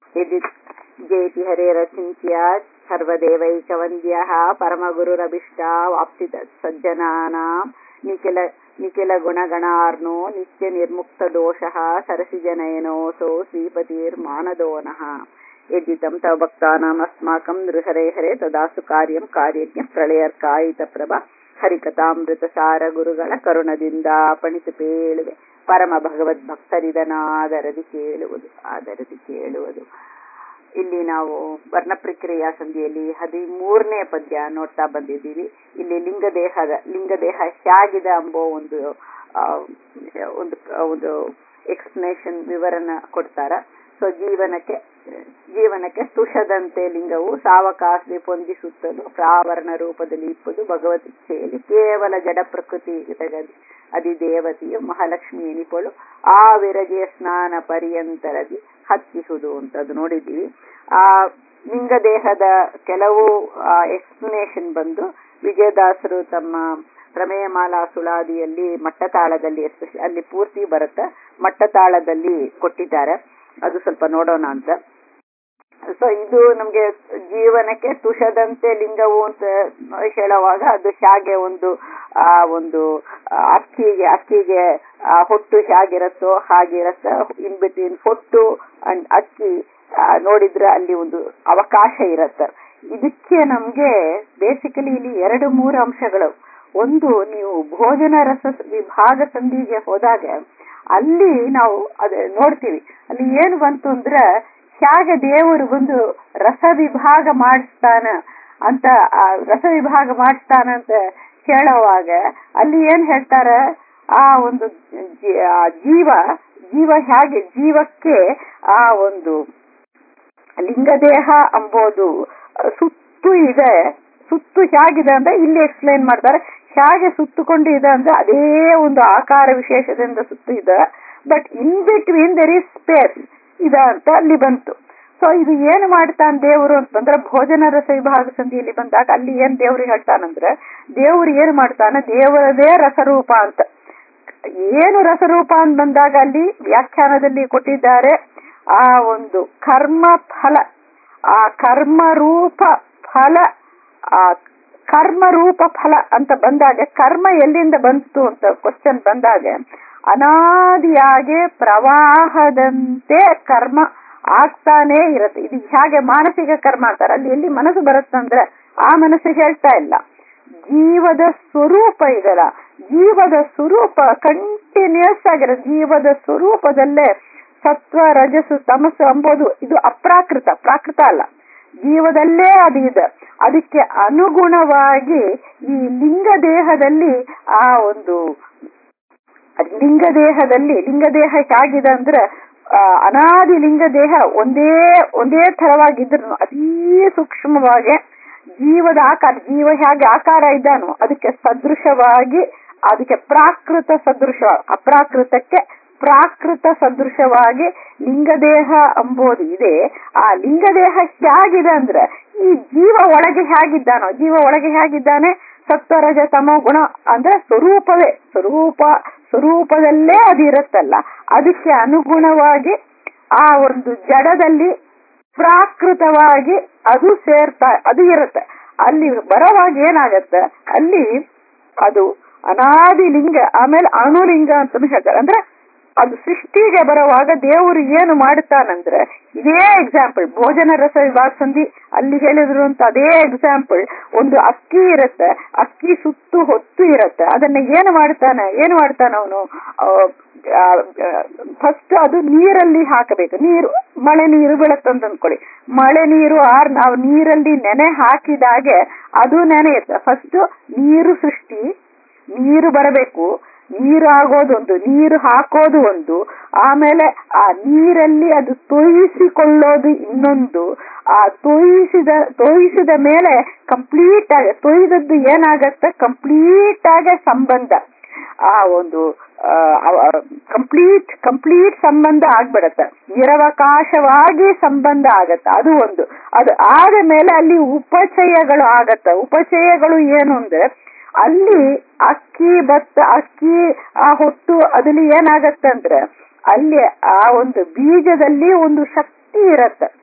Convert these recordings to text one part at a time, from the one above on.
यदि जयति हरेरचिन्त्य सर्वदेवैकवन्द्यः परमगुरुरभिष्टा वाप्ति सज्जनानां निखिल निखिलगुणगणार्णो नित्यनिर्मुक्तदोषः सरसिजनयनोऽसौ श्रीपतिर्मानदो नः यद्दितं तव भक्तानाम् अस्माकं नृहरे हरे तदासु कार्यं कार्यज्ञ ಪ್ರಳಯರ್ಕಾಯಿತಪ್ರಭ ಹರಿಕಥಾಮೃತಸಾರ ಗುರುಗಳ ಕರುಣದಿಂದ ಪಣಿತು ಪೇಳುವೆ ಪರಮ ಭಗವದ್ ಭಕ್ತರಿದನಾದರದಿ ಕೇಳುವುದು ಆದರದಿ ಕೇಳುವುದು ಇಲ್ಲಿ ನಾವು ವರ್ಣ ಪ್ರಕ್ರಿಯಾ ಸಂಧಿಯಲ್ಲಿ ಹದಿಮೂರನೇ ಪದ್ಯ ನೋಡ್ತಾ ಬಂದಿದ್ದೀವಿ ಇಲ್ಲಿ ಲಿಂಗದೇಹದ ಲಿಂಗದೇಹ ಹೇಗಿದೆ ಎಂಬೋ ಒಂದು ಒಂದು ಒಂದು ಎಕ್ಸ್ಪ್ಲನೇಷನ್ ವಿವರಣ ಕೊಡ್ತಾರ ಸೊ ಜೀವನಕ್ಕೆ ಜೀವನಕ್ಕೆ ತುಷದಂತೆ ಲಿಂಗವು ಸಾವಕಾಶ ಹೊಂದಿಸುತ್ತಲು ಪ್ರಾವರಣ ರೂಪದಲ್ಲಿ ಇಪ್ಪದು ಭಗವತಿಚ್ಛೆಯಲ್ಲಿ ಕೇವಲ ಜಡ ಪ್ರಕೃತಿ ಅಧಿದೇವತೆಯು ಮಹಾಲಕ್ಷ್ಮಿ ಎನಿಪಳು ಆ ವಿರಜೆಯ ಸ್ನಾನ ಪರ್ಯಂತರದಿ ಹತ್ತಿಸುವುದು ಅಂತ ಅದು ನೋಡಿದ್ದೀವಿ ಆ ಲಿಂಗದೇಹದ ಕೆಲವು ಎಕ್ಸ್ಪ್ಲನೇಷನ್ ಬಂದು ವಿಜಯದಾಸರು ತಮ್ಮ ಪ್ರಮೇಯಮಾಲಾ ಸುಳಾದಿಯಲ್ಲಿ ಮಟ್ಟತಾಳದಲ್ಲಿ ಎಸ್ಪೆಷಲಿ ಅಲ್ಲಿ ಪೂರ್ತಿ ಬರುತ್ತೆ ಮಟ್ಟತಾಳದಲ್ಲಿ ಕೊಟ್ಟಿದ್ದಾರೆ ಅದು ಸ್ವಲ್ಪ ನೋಡೋಣ ಅಂತ ಸೊ ಇದು ನಮ್ಗೆ ಜೀವನಕ್ಕೆ ತುಷದಂತೆ ಲಿಂಗವು ಅಂತ ಹೇಳುವಾಗ ಅದು ಹೇಗೆ ಒಂದು ಆ ಒಂದು ಅಕ್ಕಿಗೆ ಅಕ್ಕಿಗೆ ಹೊಟ್ಟು ಹೇಗಿರತ್ತೋ ಹಾಗಿರತ್ತ ಇನ್ ಬಿಟ್ವೀನ್ ಹೊಟ್ಟು ಅಂಡ್ ಅಕ್ಕಿ ನೋಡಿದ್ರೆ ಅಲ್ಲಿ ಒಂದು ಅವಕಾಶ ಇರತ್ತೆ ಇದಕ್ಕೆ ನಮ್ಗೆ ಬೇಸಿಕಲಿ ಇಲ್ಲಿ ಎರಡು ಮೂರು ಅಂಶಗಳು ಒಂದು ನೀವು ಭೋಜನ ರಸ ವಿಭಾಗ ಸಂಧಿಗೆ ಹೋದಾಗ ಅಲ್ಲಿ ನಾವು ಅದೇ ನೋಡ್ತೀವಿ ಅಲ್ಲಿ ಏನು ಬಂತು ಅಂದ್ರೆ ಹೇಗೆ ದೇವರು ಬಂದು ರಸ ವಿಭಾಗ ಮಾಡಿಸ್ತಾನ ಅಂತ ರಸ ವಿಭಾಗ ಮಾಡಿಸ್ತಾನ ಅಂತ ಹೇಳುವಾಗ ಅಲ್ಲಿ ಏನ್ ಹೇಳ್ತಾರ ಆ ಒಂದು ಜೀವ ಜೀವ ಹೇಗೆ ಜೀವಕ್ಕೆ ಆ ಒಂದು ಲಿಂಗದೇಹ ಅಂಬೋದು ಸುತ್ತು ಇದೆ ಸುತ್ತು ಹೇಗಿದೆ ಅಂದ್ರೆ ಇಲ್ಲಿ ಎಕ್ಸ್ಪ್ಲೈನ್ ಮಾಡ್ತಾರೆ ಹೇಗೆ ಸುತ್ತುಕೊಂಡು ಇದೆ ಅಂದ್ರೆ ಅದೇ ಒಂದು ಆಕಾರ ವಿಶೇಷದಿಂದ ಸುತ್ತು ಇದೆ but in between there is space ಇದೆ ಅಂತ ಅಲ್ಲಿ ಬಂತು ಸೊ ಇದು ಏನು ಮಾಡ್ತಾನೆ ದೇವರು ಅಂತಂದ್ರೆ ಭೋಜನ ರಸ ವಿಭಾಗ ಸಂಧಿಯಲ್ಲಿ ಬಂದಾಗ ಅಲ್ಲಿ ಏನ್ ದೇವ್ರು ಹೇಳ್ತಾನಂದ್ರೆ ದೇವ್ರು ಏನ್ ಮಾಡ್ತಾನೆ ದೇವರದೇ ರಸರೂಪ ಅಂತ ಏನು ರಸರೂಪ ಅಂತ ಬಂದಾಗ ಅಲ್ಲಿ ವ್ಯಾಖ್ಯಾನದಲ್ಲಿ ಕೊಟ್ಟಿದ್ದಾರೆ ಆ ಒಂದು ಕರ್ಮ ಫಲ ಆ ಕರ್ಮ ರೂಪ ಫಲ ಆ ಕರ್ಮ ರೂಪ ಫಲ ಅಂತ ಬಂದಾಗ ಕರ್ಮ ಎಲ್ಲಿಂದ ಬಂತು ಅಂತ ಕ್ವಶನ್ ಬಂದಾಗ ಅನಾದಿಯಾಗಿ ಪ್ರವಾಹದಂತೆ ಕರ್ಮ ಆಗ್ತಾನೆ ಇರುತ್ತೆ ಇದು ಹೇಗೆ ಮಾನಸಿಕ ಕರ್ಮ ಅಂತಾರೆ ಅಲ್ಲಿ ಎಲ್ಲಿ ಮನಸ್ಸು ಬರುತ್ತಂದ್ರೆ ಆ ಮನಸ್ಸು ಹೇಳ್ತಾ ಇಲ್ಲ ಜೀವದ ಸ್ವರೂಪ ಇದಲ್ಲ ಜೀವದ ಸ್ವರೂಪ ಕಂಟಿನ್ಯೂಸ್ ಆಗಿರೋ ಜೀವದ ಸ್ವರೂಪದಲ್ಲೇ ಸತ್ವ ರಜಸ್ಸು ತಮಸ್ಸು ಅಂಬೋದು ಇದು ಅಪ್ರಾಕೃತ ಪ್ರಾಕೃತ ಅಲ್ಲ ಜೀವದಲ್ಲೇ ಅದು ಇದೆ ಅದಕ್ಕೆ ಅನುಗುಣವಾಗಿ ಈ ಲಿಂಗ ದೇಹದಲ್ಲಿ ಆ ಒಂದು ಲಿಂಗದೇಹದಲ್ಲಿ ಲಿಂಗದೇಹ ಹೇಗಿದೆ ಅಂದ್ರೆ ಅನಾದಿ ಲಿಂಗ ದೇಹ ಒಂದೇ ಒಂದೇ ತರವಾಗಿದ್ರು ಅತೀ ಸೂಕ್ಷ್ಮವಾಗಿ ಜೀವದ ಆಕಾರ ಜೀವ ಹೇಗೆ ಆಕಾರ ಇದ್ದಾನೋ ಅದಕ್ಕೆ ಸದೃಶವಾಗಿ ಅದಕ್ಕೆ ಪ್ರಾಕೃತ ಸದೃಶ ಅಪ್ರಾಕೃತಕ್ಕೆ ಪ್ರಾಕೃತ ಸದೃಶವಾಗಿ ಲಿಂಗದೇಹ ಅಂಬೋದು ಇದೆ ಆ ಲಿಂಗದೇಹ ಹೇಗಿದೆ ಅಂದ್ರೆ ಈ ಜೀವ ಒಳಗೆ ಹೇಗಿದ್ದಾನೋ ಜೀವ ಒಳಗೆ ಹೇಗಿದ್ದಾನೆ ಸತ್ವರಜ ತಮೋ ಗುಣ ಅಂದ್ರೆ ಸ್ವರೂಪವೇ ಸ್ವರೂಪ ಸ್ವರೂಪದಲ್ಲೇ ಅದು ಇರುತ್ತಲ್ಲ ಅದಕ್ಕೆ ಅನುಗುಣವಾಗಿ ಆ ಒಂದು ಜಡದಲ್ಲಿ ಪ್ರಾಕೃತವಾಗಿ ಅದು ಸೇರ್ತಾ ಅದು ಇರುತ್ತೆ ಅಲ್ಲಿ ಬರೋವಾಗ ಏನಾಗತ್ತೆ ಅಲ್ಲಿ ಅದು ಅನಾದಿ ಲಿಂಗ ಆಮೇಲೆ ಅಣುಲಿಂಗ ಅಂತ ಹೇಳ್ತಾರೆ ಅಂದ್ರೆ ಅದು ಸೃಷ್ಟಿಗೆ ಬರುವಾಗ ದೇವರು ಏನು ಮಾಡುತ್ತಾನಂದ್ರೆ ಇದೇ ಎಕ್ಸಾಂಪಲ್ ಭೋಜನ ರಸ ವಿಭಾಗ ಸಂಧಿ ಅಲ್ಲಿ ಹೇಳಿದ್ರು ಅಂತ ಅದೇ ಎಕ್ಸಾಂಪಲ್ ಒಂದು ಅಕ್ಕಿ ಇರುತ್ತೆ ಅಕ್ಕಿ ಸುತ್ತು ಹೊತ್ತು ಇರುತ್ತೆ ಅದನ್ನ ಏನು ಮಾಡ್ತಾನೆ ಏನು ಮಾಡ್ತಾನ ಅವನು ಫಸ್ಟ್ ಅದು ನೀರಲ್ಲಿ ಹಾಕಬೇಕು ನೀರು ಮಳೆ ನೀರು ಬೀಳತ್ತಂತ ಅಂದ್ಕೊಳ್ಳಿ ಮಳೆ ನೀರು ಆರ್ ನಾವು ನೀರಲ್ಲಿ ನೆನೆ ಹಾಕಿದಾಗೆ ಅದು ನೆನೆಯುತ್ತೆ ಫಸ್ಟ್ ನೀರು ಸೃಷ್ಟಿ ನೀರು ಬರಬೇಕು ನೀರು ಆಗೋದು ಒಂದು ನೀರು ಹಾಕೋದು ಒಂದು ಆಮೇಲೆ ಆ ನೀರಲ್ಲಿ ಅದು ತೊಯಿಸಿಕೊಳ್ಳೋದು ಇನ್ನೊಂದು ಆ ತೊಯಿಸಿದ ತೊಯಿಸಿದ ಮೇಲೆ ಕಂಪ್ಲೀಟ್ ಆಗಿ ತೊಯ್ದದ್ದು ಏನಾಗತ್ತೆ ಕಂಪ್ಲೀಟ್ ಆಗಿ ಸಂಬಂಧ ಆ ಒಂದು ಕಂಪ್ಲೀಟ್ ಕಂಪ್ಲೀಟ್ ಸಂಬಂಧ ಆಗ್ಬಿಡತ್ತೆ ನಿರವಕಾಶವಾಗಿ ಸಂಬಂಧ ಆಗತ್ತೆ ಅದು ಒಂದು ಅದು ಆದ ಮೇಲೆ ಅಲ್ಲಿ ಉಪಚಯಗಳು ಆಗತ್ತೆ ಉಪಚಯಗಳು ಏನು ಅಂದ್ರೆ ಅಲ್ಲಿ ಅಕ್ಕಿ ಭತ್ತ ಅಕ್ಕಿ ಆ ಹೊಟ್ಟು ಅದಲ್ಲಿ ಏನಾಗತ್ತಂದ್ರೆ ಅಲ್ಲಿ ಆ ಒಂದು ಬೀಜದಲ್ಲಿ ಒಂದು ಶಕ್ತಿ ಇರತ್ತೆ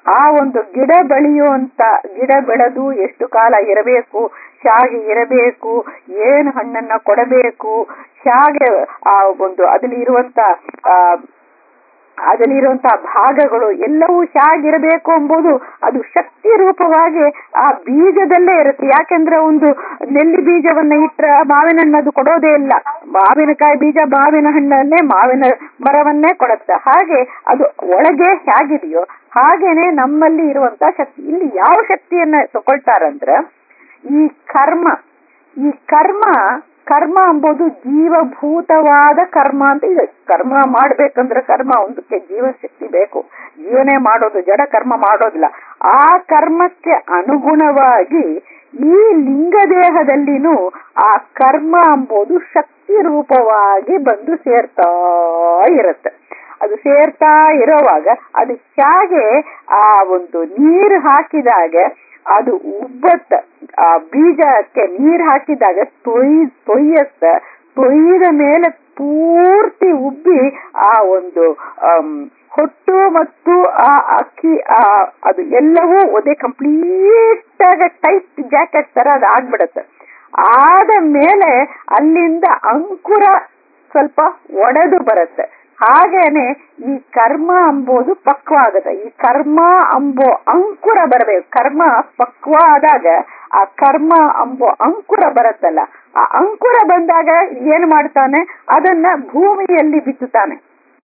ಆ ಒಂದು ಗಿಡ ಬೆಳೆಯುವಂತ ಗಿಡ ಬೆಳೆದು ಎಷ್ಟು ಕಾಲ ಇರಬೇಕು ಹೇಗೆ ಇರಬೇಕು ಏನು ಹಣ್ಣನ್ನ ಕೊಡಬೇಕು ಹೇಗೆ ಆ ಒಂದು ಅದಲ್ಲಿ ಇರುವಂತ ಆ ಅದರಲ್ಲಿರುವಂತಹ ಭಾಗಗಳು ಎಲ್ಲವೂ ಹೇಗಿರಬೇಕು ಎಂಬುದು ಅದು ಶಕ್ತಿ ರೂಪವಾಗಿ ಆ ಬೀಜದಲ್ಲೇ ಇರುತ್ತೆ ಯಾಕೆಂದ್ರೆ ಒಂದು ನೆಲ್ಲಿ ಬೀಜವನ್ನ ಇಟ್ರ ಮಾವಿನ ಹಣ್ಣು ಅದು ಕೊಡೋದೇ ಇಲ್ಲ ಮಾವಿನಕಾಯಿ ಬೀಜ ಮಾವಿನ ಹಣ್ಣನ್ನೇ ಮಾವಿನ ಮರವನ್ನೇ ಕೊಡುತ್ತೆ ಹಾಗೆ ಅದು ಒಳಗೆ ಹೇಗಿದೆಯೋ ಹಾಗೇನೆ ನಮ್ಮಲ್ಲಿ ಇರುವಂತ ಶಕ್ತಿ ಇಲ್ಲಿ ಯಾವ ಶಕ್ತಿಯನ್ನ ತಗೊಳ್ತಾರಂದ್ರ ಈ ಕರ್ಮ ಈ ಕರ್ಮ ಕರ್ಮ ಎಂಬುದು ಜೀವಭೂತವಾದ ಕರ್ಮ ಅಂತ ಇದೆ ಕರ್ಮ ಮಾಡ್ಬೇಕಂದ್ರೆ ಕರ್ಮ ಒಂದಕ್ಕೆ ಜೀವಶಕ್ತಿ ಬೇಕು ಜೀವನೇ ಮಾಡೋದು ಜಡ ಕರ್ಮ ಮಾಡೋದಿಲ್ಲ ಆ ಕರ್ಮಕ್ಕೆ ಅನುಗುಣವಾಗಿ ಈ ಲಿಂಗದೇಹದಲ್ಲಿನೂ ಆ ಕರ್ಮ ಎಂಬುದು ಶಕ್ತಿ ರೂಪವಾಗಿ ಬಂದು ಸೇರ್ತಾ ಇರುತ್ತೆ ಅದು ಸೇರ್ತಾ ಇರೋವಾಗ ಅದು ಹೇಗೆ ಆ ಒಂದು ನೀರು ಹಾಕಿದಾಗ ಅದು ಉಬ್ಬತ್ತ ಆ ಬೀಜಕ್ಕೆ ನೀರ್ ಹಾಕಿದಾಗ ತೊಯ್ ತೊಯ್ಯತ್ತ ತೊಯ್ದ ಮೇಲೆ ಪೂರ್ತಿ ಉಬ್ಬಿ ಆ ಒಂದು ಹೊಟ್ಟು ಮತ್ತು ಆ ಅಕ್ಕಿ ಆ ಅದು ಎಲ್ಲವೂ ಒಂದೇ ಕಂಪ್ಲೀಟ್ ಆಗ ಟೈಟ್ ಜಾಕೆಟ್ ತರ ಅದು ಆಗ್ಬಿಡತ್ತೆ ಆದ ಮೇಲೆ ಅಲ್ಲಿಂದ ಅಂಕುರ ಸ್ವಲ್ಪ ಒಡೆದು ಬರುತ್ತೆ ಹಾಗೇನೆ ಈ ಕರ್ಮ ಅಂಬೋದು ಪಕ್ವ ಆಗತ್ತೆ ಈ ಕರ್ಮ ಅಂಬೋ ಅಂಕುರ ಬರಬೇಕು ಕರ್ಮ ಪಕ್ವ ಆದಾಗ ಆ ಕರ್ಮ ಅಂಬೋ ಅಂಕುರ ಬರುತ್ತಲ್ಲ ಆ ಅಂಕುರ ಬಂದಾಗ ಏನ್ ಮಾಡ್ತಾನೆ ಅದನ್ನ ಭೂಮಿಯಲ್ಲಿ ಬಿತ್ತುತ್ತಾನೆ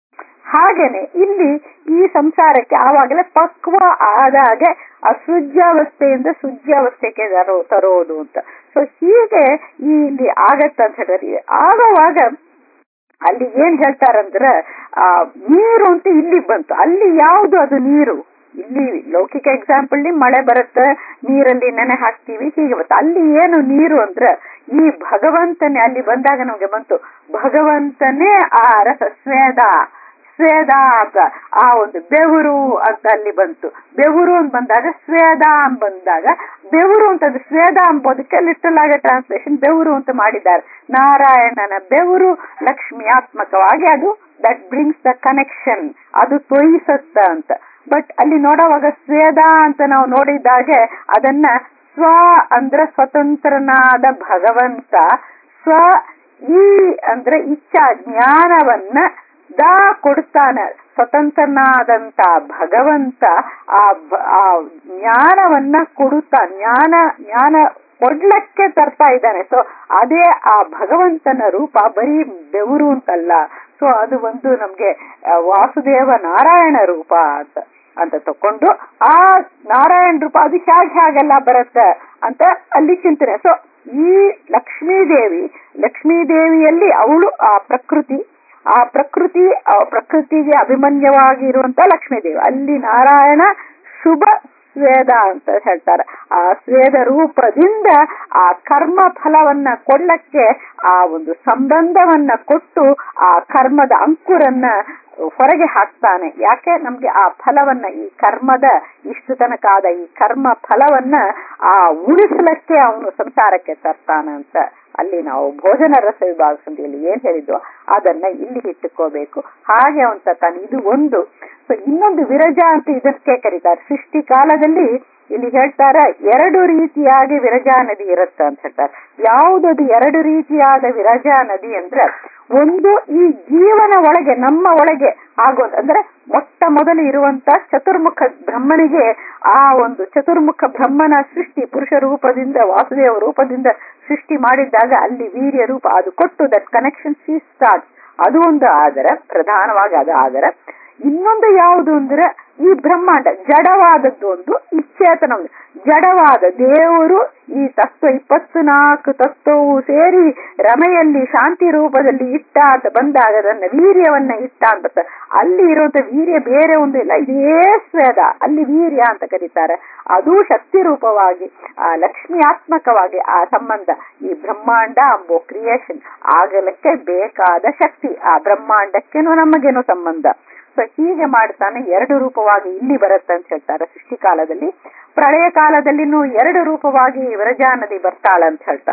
ಹಾಗೇನೆ ಇಲ್ಲಿ ಈ ಸಂಸಾರಕ್ಕೆ ಆವಾಗಲೇ ಪಕ್ವ ಆದಾಗ ಅಸೃಜ್ಯಾವಸ್ಥೆಯಿಂದ ಶುದ್ಧಾವಸ್ಥೆಗೆ ತರೋ ತರೋದು ಅಂತ ಸೊ ಹೀಗೆ ಇಲ್ಲಿ ಆಗತ್ತ ಅಂತ ಹೇಳಿದ್ರೆ ಆಗುವಾಗ ಅಲ್ಲಿ ಏನ್ ಹೇಳ್ತಾರಂದ್ರ ಆ ನೀರು ಅಂತ ಇಲ್ಲಿ ಬಂತು ಅಲ್ಲಿ ಯಾವುದು ಅದು ನೀರು ಇಲ್ಲಿ ಲೌಕಿಕ ಎಕ್ಸಾಂಪಲ್ ಮಳೆ ಬರುತ್ತೆ ನೀರಲ್ಲಿ ನೆನೆ ಹಾಕ್ತಿವಿ ಹೀಗೆ ಬರುತ್ತೆ ಅಲ್ಲಿ ಏನು ನೀರು ಅಂದ್ರೆ ಈ ಭಗವಂತನೇ ಅಲ್ಲಿ ಬಂದಾಗ ನಮ್ಗೆ ಬಂತು ಭಗವಂತನೇ ಆ ರಸ ಸ್ವೇದ ಸ್ವೇದ ಅಂತ ಆ ಒಂದು ಬೆವರು ಅಂತ ಅಲ್ಲಿ ಬಂತು ಬೆವರು ಅಂತ ಬಂದಾಗ ಸ್ವೇದ ಅಂತ ಬಂದಾಗ ಬೆವರು ಅಂತಂದ್ರೆ ಸ್ವೇದ ಅಂಬೋದಕ್ಕೆ ಲಿಟಲ್ ಆಗ ಟ್ರಾನ್ಸ್ಲೇಷನ್ ಬೆವರು ಅಂತ ಮಾಡಿದ್ದಾರೆ ನಾರಾಯಣನ ಬೆವರು ಲಕ್ಷ್ಮಿಯಾತ್ಮಕವಾಗಿ ಅದು ದಟ್ ಬ್ರಿಂಗ್ಸ್ ದ ಕನೆಕ್ಷನ್ ಅದು ತೋಯಿಸತ್ತ ಅಂತ ಬಟ್ ಅಲ್ಲಿ ನೋಡುವಾಗ ಸ್ವೇದ ಅಂತ ನಾವು ನೋಡಿದಾಗ ಅದನ್ನ ಸ್ವ ಅಂದ್ರೆ ಸ್ವತಂತ್ರನಾದ ಭಗವಂತ ಸ್ವ ಈ ಅಂದ್ರೆ ಇಚ್ಛಾ ಜ್ಞಾನವನ್ನ ದಾ ಕೊಡ್ತಾನೆ ಸ್ವತಂತ್ರನಾದಂತ ಭಗವಂತ ಆ ಆ ಜ್ಞಾನವನ್ನ ಕೊಡುತ್ತಾ ಜ್ಞಾನ ಜ್ಞಾನ ಕೊಡ್ಲಕ್ಕೆ ತರ್ತಾ ಇದ್ದಾನೆ ಸೊ ಅದೇ ಆ ಭಗವಂತನ ರೂಪ ಬರೀ ಬೆವರು ಅಂತಲ್ಲ ಸೊ ಅದು ಒಂದು ನಮ್ಗೆ ವಾಸುದೇವ ನಾರಾಯಣ ರೂಪ ಅಂತ ಅಂತ ತಕೊಂಡು ಆ ನಾರಾಯಣ ರೂಪ ಅದು ಹೇಗೆ ಹೇಗೆಲ್ಲ ಬರುತ್ತೆ ಅಂತ ಅಲ್ಲಿ ಚಿಂತನೆ ಸೊ ಈ ಲಕ್ಷ್ಮೀ ದೇವಿ ಲಕ್ಷ್ಮೀ ದೇವಿಯಲ್ಲಿ ಅವಳು ಆ ಪ್ರಕೃತಿ ಆ ಪ್ರಕೃತಿ ಆ ಪ್ರಕೃತಿಗೆ ಅಭಿಮನ್ಯವಾಗಿರುವಂತ ಲಕ್ಷ್ಮೀ ದೇವಿ ಅಲ್ಲಿ ನಾರಾಯಣ ಶುಭ ಸ್ವೇದ ಅಂತ ಹೇಳ್ತಾರೆ ಆ ಸ್ವೇದ ರೂಪದಿಂದ ಆ ಕರ್ಮ ಫಲವನ್ನ ಕೊಡ್ಲಕ್ಕೆ ಆ ಒಂದು ಸಂಬಂಧವನ್ನ ಕೊಟ್ಟು ಆ ಕರ್ಮದ ಅಂಕುರನ್ನ ಹೊರಗೆ ಹಾಕ್ತಾನೆ ಯಾಕೆ ನಮ್ಗೆ ಆ ಫಲವನ್ನ ಈ ಕರ್ಮದ ಇಷ್ಟು ತನಕ ಆದ ಈ ಕರ್ಮ ಫಲವನ್ನ ಆ ಉಳಿಸ್ಲಕ್ಕೆ ಅವನು ಸಂಸಾರಕ್ಕೆ ತರ್ತಾನೆ ಅಂತ ಅಲ್ಲಿ ನಾವು ಭೋಜನ ರಸ ವಿಭಾಗ ಸಂಧಿಯಲ್ಲಿ ಏನ್ ಹೇಳಿದ್ವೋ ಅದನ್ನ ಇಲ್ಲಿ ಇಟ್ಟುಕೋಬೇಕು ಹಾಗೆ ಅವನ್ ತರ್ತಾನೆ ಇದು ಒಂದು ಸೊ ಇನ್ನೊಂದು ವಿರಜ ಅಂತ ಇದಕ್ಕೆ ಕರೀತಾರೆ ಸೃಷ್ಟಿ ಕಾಲದಲ್ಲಿ ಇಲ್ಲಿ ಹೇಳ್ತಾರೆ ಎರಡು ರೀತಿಯಾಗಿ ವಿರಜಾ ನದಿ ಇರುತ್ತೆ ಅಂತ ಹೇಳ್ತಾರೆ ಯಾವುದದು ಎರಡು ರೀತಿಯಾದ ವಿರಜಾ ನದಿ ಅಂದ್ರೆ ಒಂದು ಈ ಜೀವನ ಒಳಗೆ ನಮ್ಮ ಒಳಗೆ ಆಗೋದು ಅಂದ್ರೆ ಮೊಟ್ಟ ಮೊದಲು ಇರುವಂತ ಚತುರ್ಮುಖ ಬ್ರಹ್ಮನಿಗೆ ಆ ಒಂದು ಚತುರ್ಮುಖ ಬ್ರಹ್ಮನ ಸೃಷ್ಟಿ ಪುರುಷ ರೂಪದಿಂದ ವಾಸುದೇವ ರೂಪದಿಂದ ಸೃಷ್ಟಿ ಮಾಡಿದ್ದಾಗ ಅಲ್ಲಿ ವೀರ್ಯ ರೂಪ ಅದು ಕೊಟ್ಟು ದಟ್ ಕನೆಕ್ಷನ್ ಸಿ ಸ್ಟಾರ್ಟ್ ಅದು ಒಂದು ಆದರೆ ಪ್ರಧಾನವಾಗಿ ಅದು ಆದರೆ ಇನ್ನೊಂದು ಯಾವುದು ಅಂದ್ರೆ ಈ ಬ್ರಹ್ಮಾಂಡ ಜಡವಾದದ್ದು ಒಂದು ಈ ಚೇತನ ಒಂದು ಜಡವಾದ ದೇವರು ಈ ತತ್ವ ಇಪ್ಪತ್ತು ನಾಲ್ಕು ತತ್ವವು ಸೇರಿ ರಮೆಯಲ್ಲಿ ಶಾಂತಿ ರೂಪದಲ್ಲಿ ಇಟ್ಟ ಅಂತ ಬಂದಾಗ ಅದನ್ನ ವೀರ್ಯವನ್ನ ಇಟ್ಟ ಅಂತ ಅಲ್ಲಿ ಇರುವಂತ ವೀರ್ಯ ಬೇರೆ ಒಂದು ಇಲ್ಲ ಇದೇ ಸ್ವೇದ ಅಲ್ಲಿ ವೀರ್ಯ ಅಂತ ಕರೀತಾರೆ ಅದು ಶಕ್ತಿ ರೂಪವಾಗಿ ಆ ಲಕ್ಷ್ಮಿಯಾತ್ಮಕವಾಗಿ ಆ ಸಂಬಂಧ ಈ ಬ್ರಹ್ಮಾಂಡ ಅಂಬೋ ಕ್ರಿಯೇಷನ್ ಆಗಲಕ್ಕೆ ಬೇಕಾದ ಶಕ್ತಿ ಆ ಬ್ರಹ್ಮಾಂಡಕ್ಕೇನು ನಮಗೇನು ಸಂಬಂಧ ಸೊ ಹೀಗೆ ಮಾಡ್ತಾನೆ ಎರಡು ರೂಪವಾಗಿ ಇಲ್ಲಿ ಬರುತ್ತೆ ಅಂತ ಹೇಳ್ತಾರೆ ಸೃಷ್ಟಿ ಕಾಲದಲ್ಲಿ ಪ್ರಳಯ ಕಾಲದಲ್ಲಿನೂ ಎರಡು ರೂಪವಾಗಿ ವಿರಜಾ ನದಿ ಬರ್ತಾಳೆ ಅಂತ ಹೇಳ್ತಾಳೆ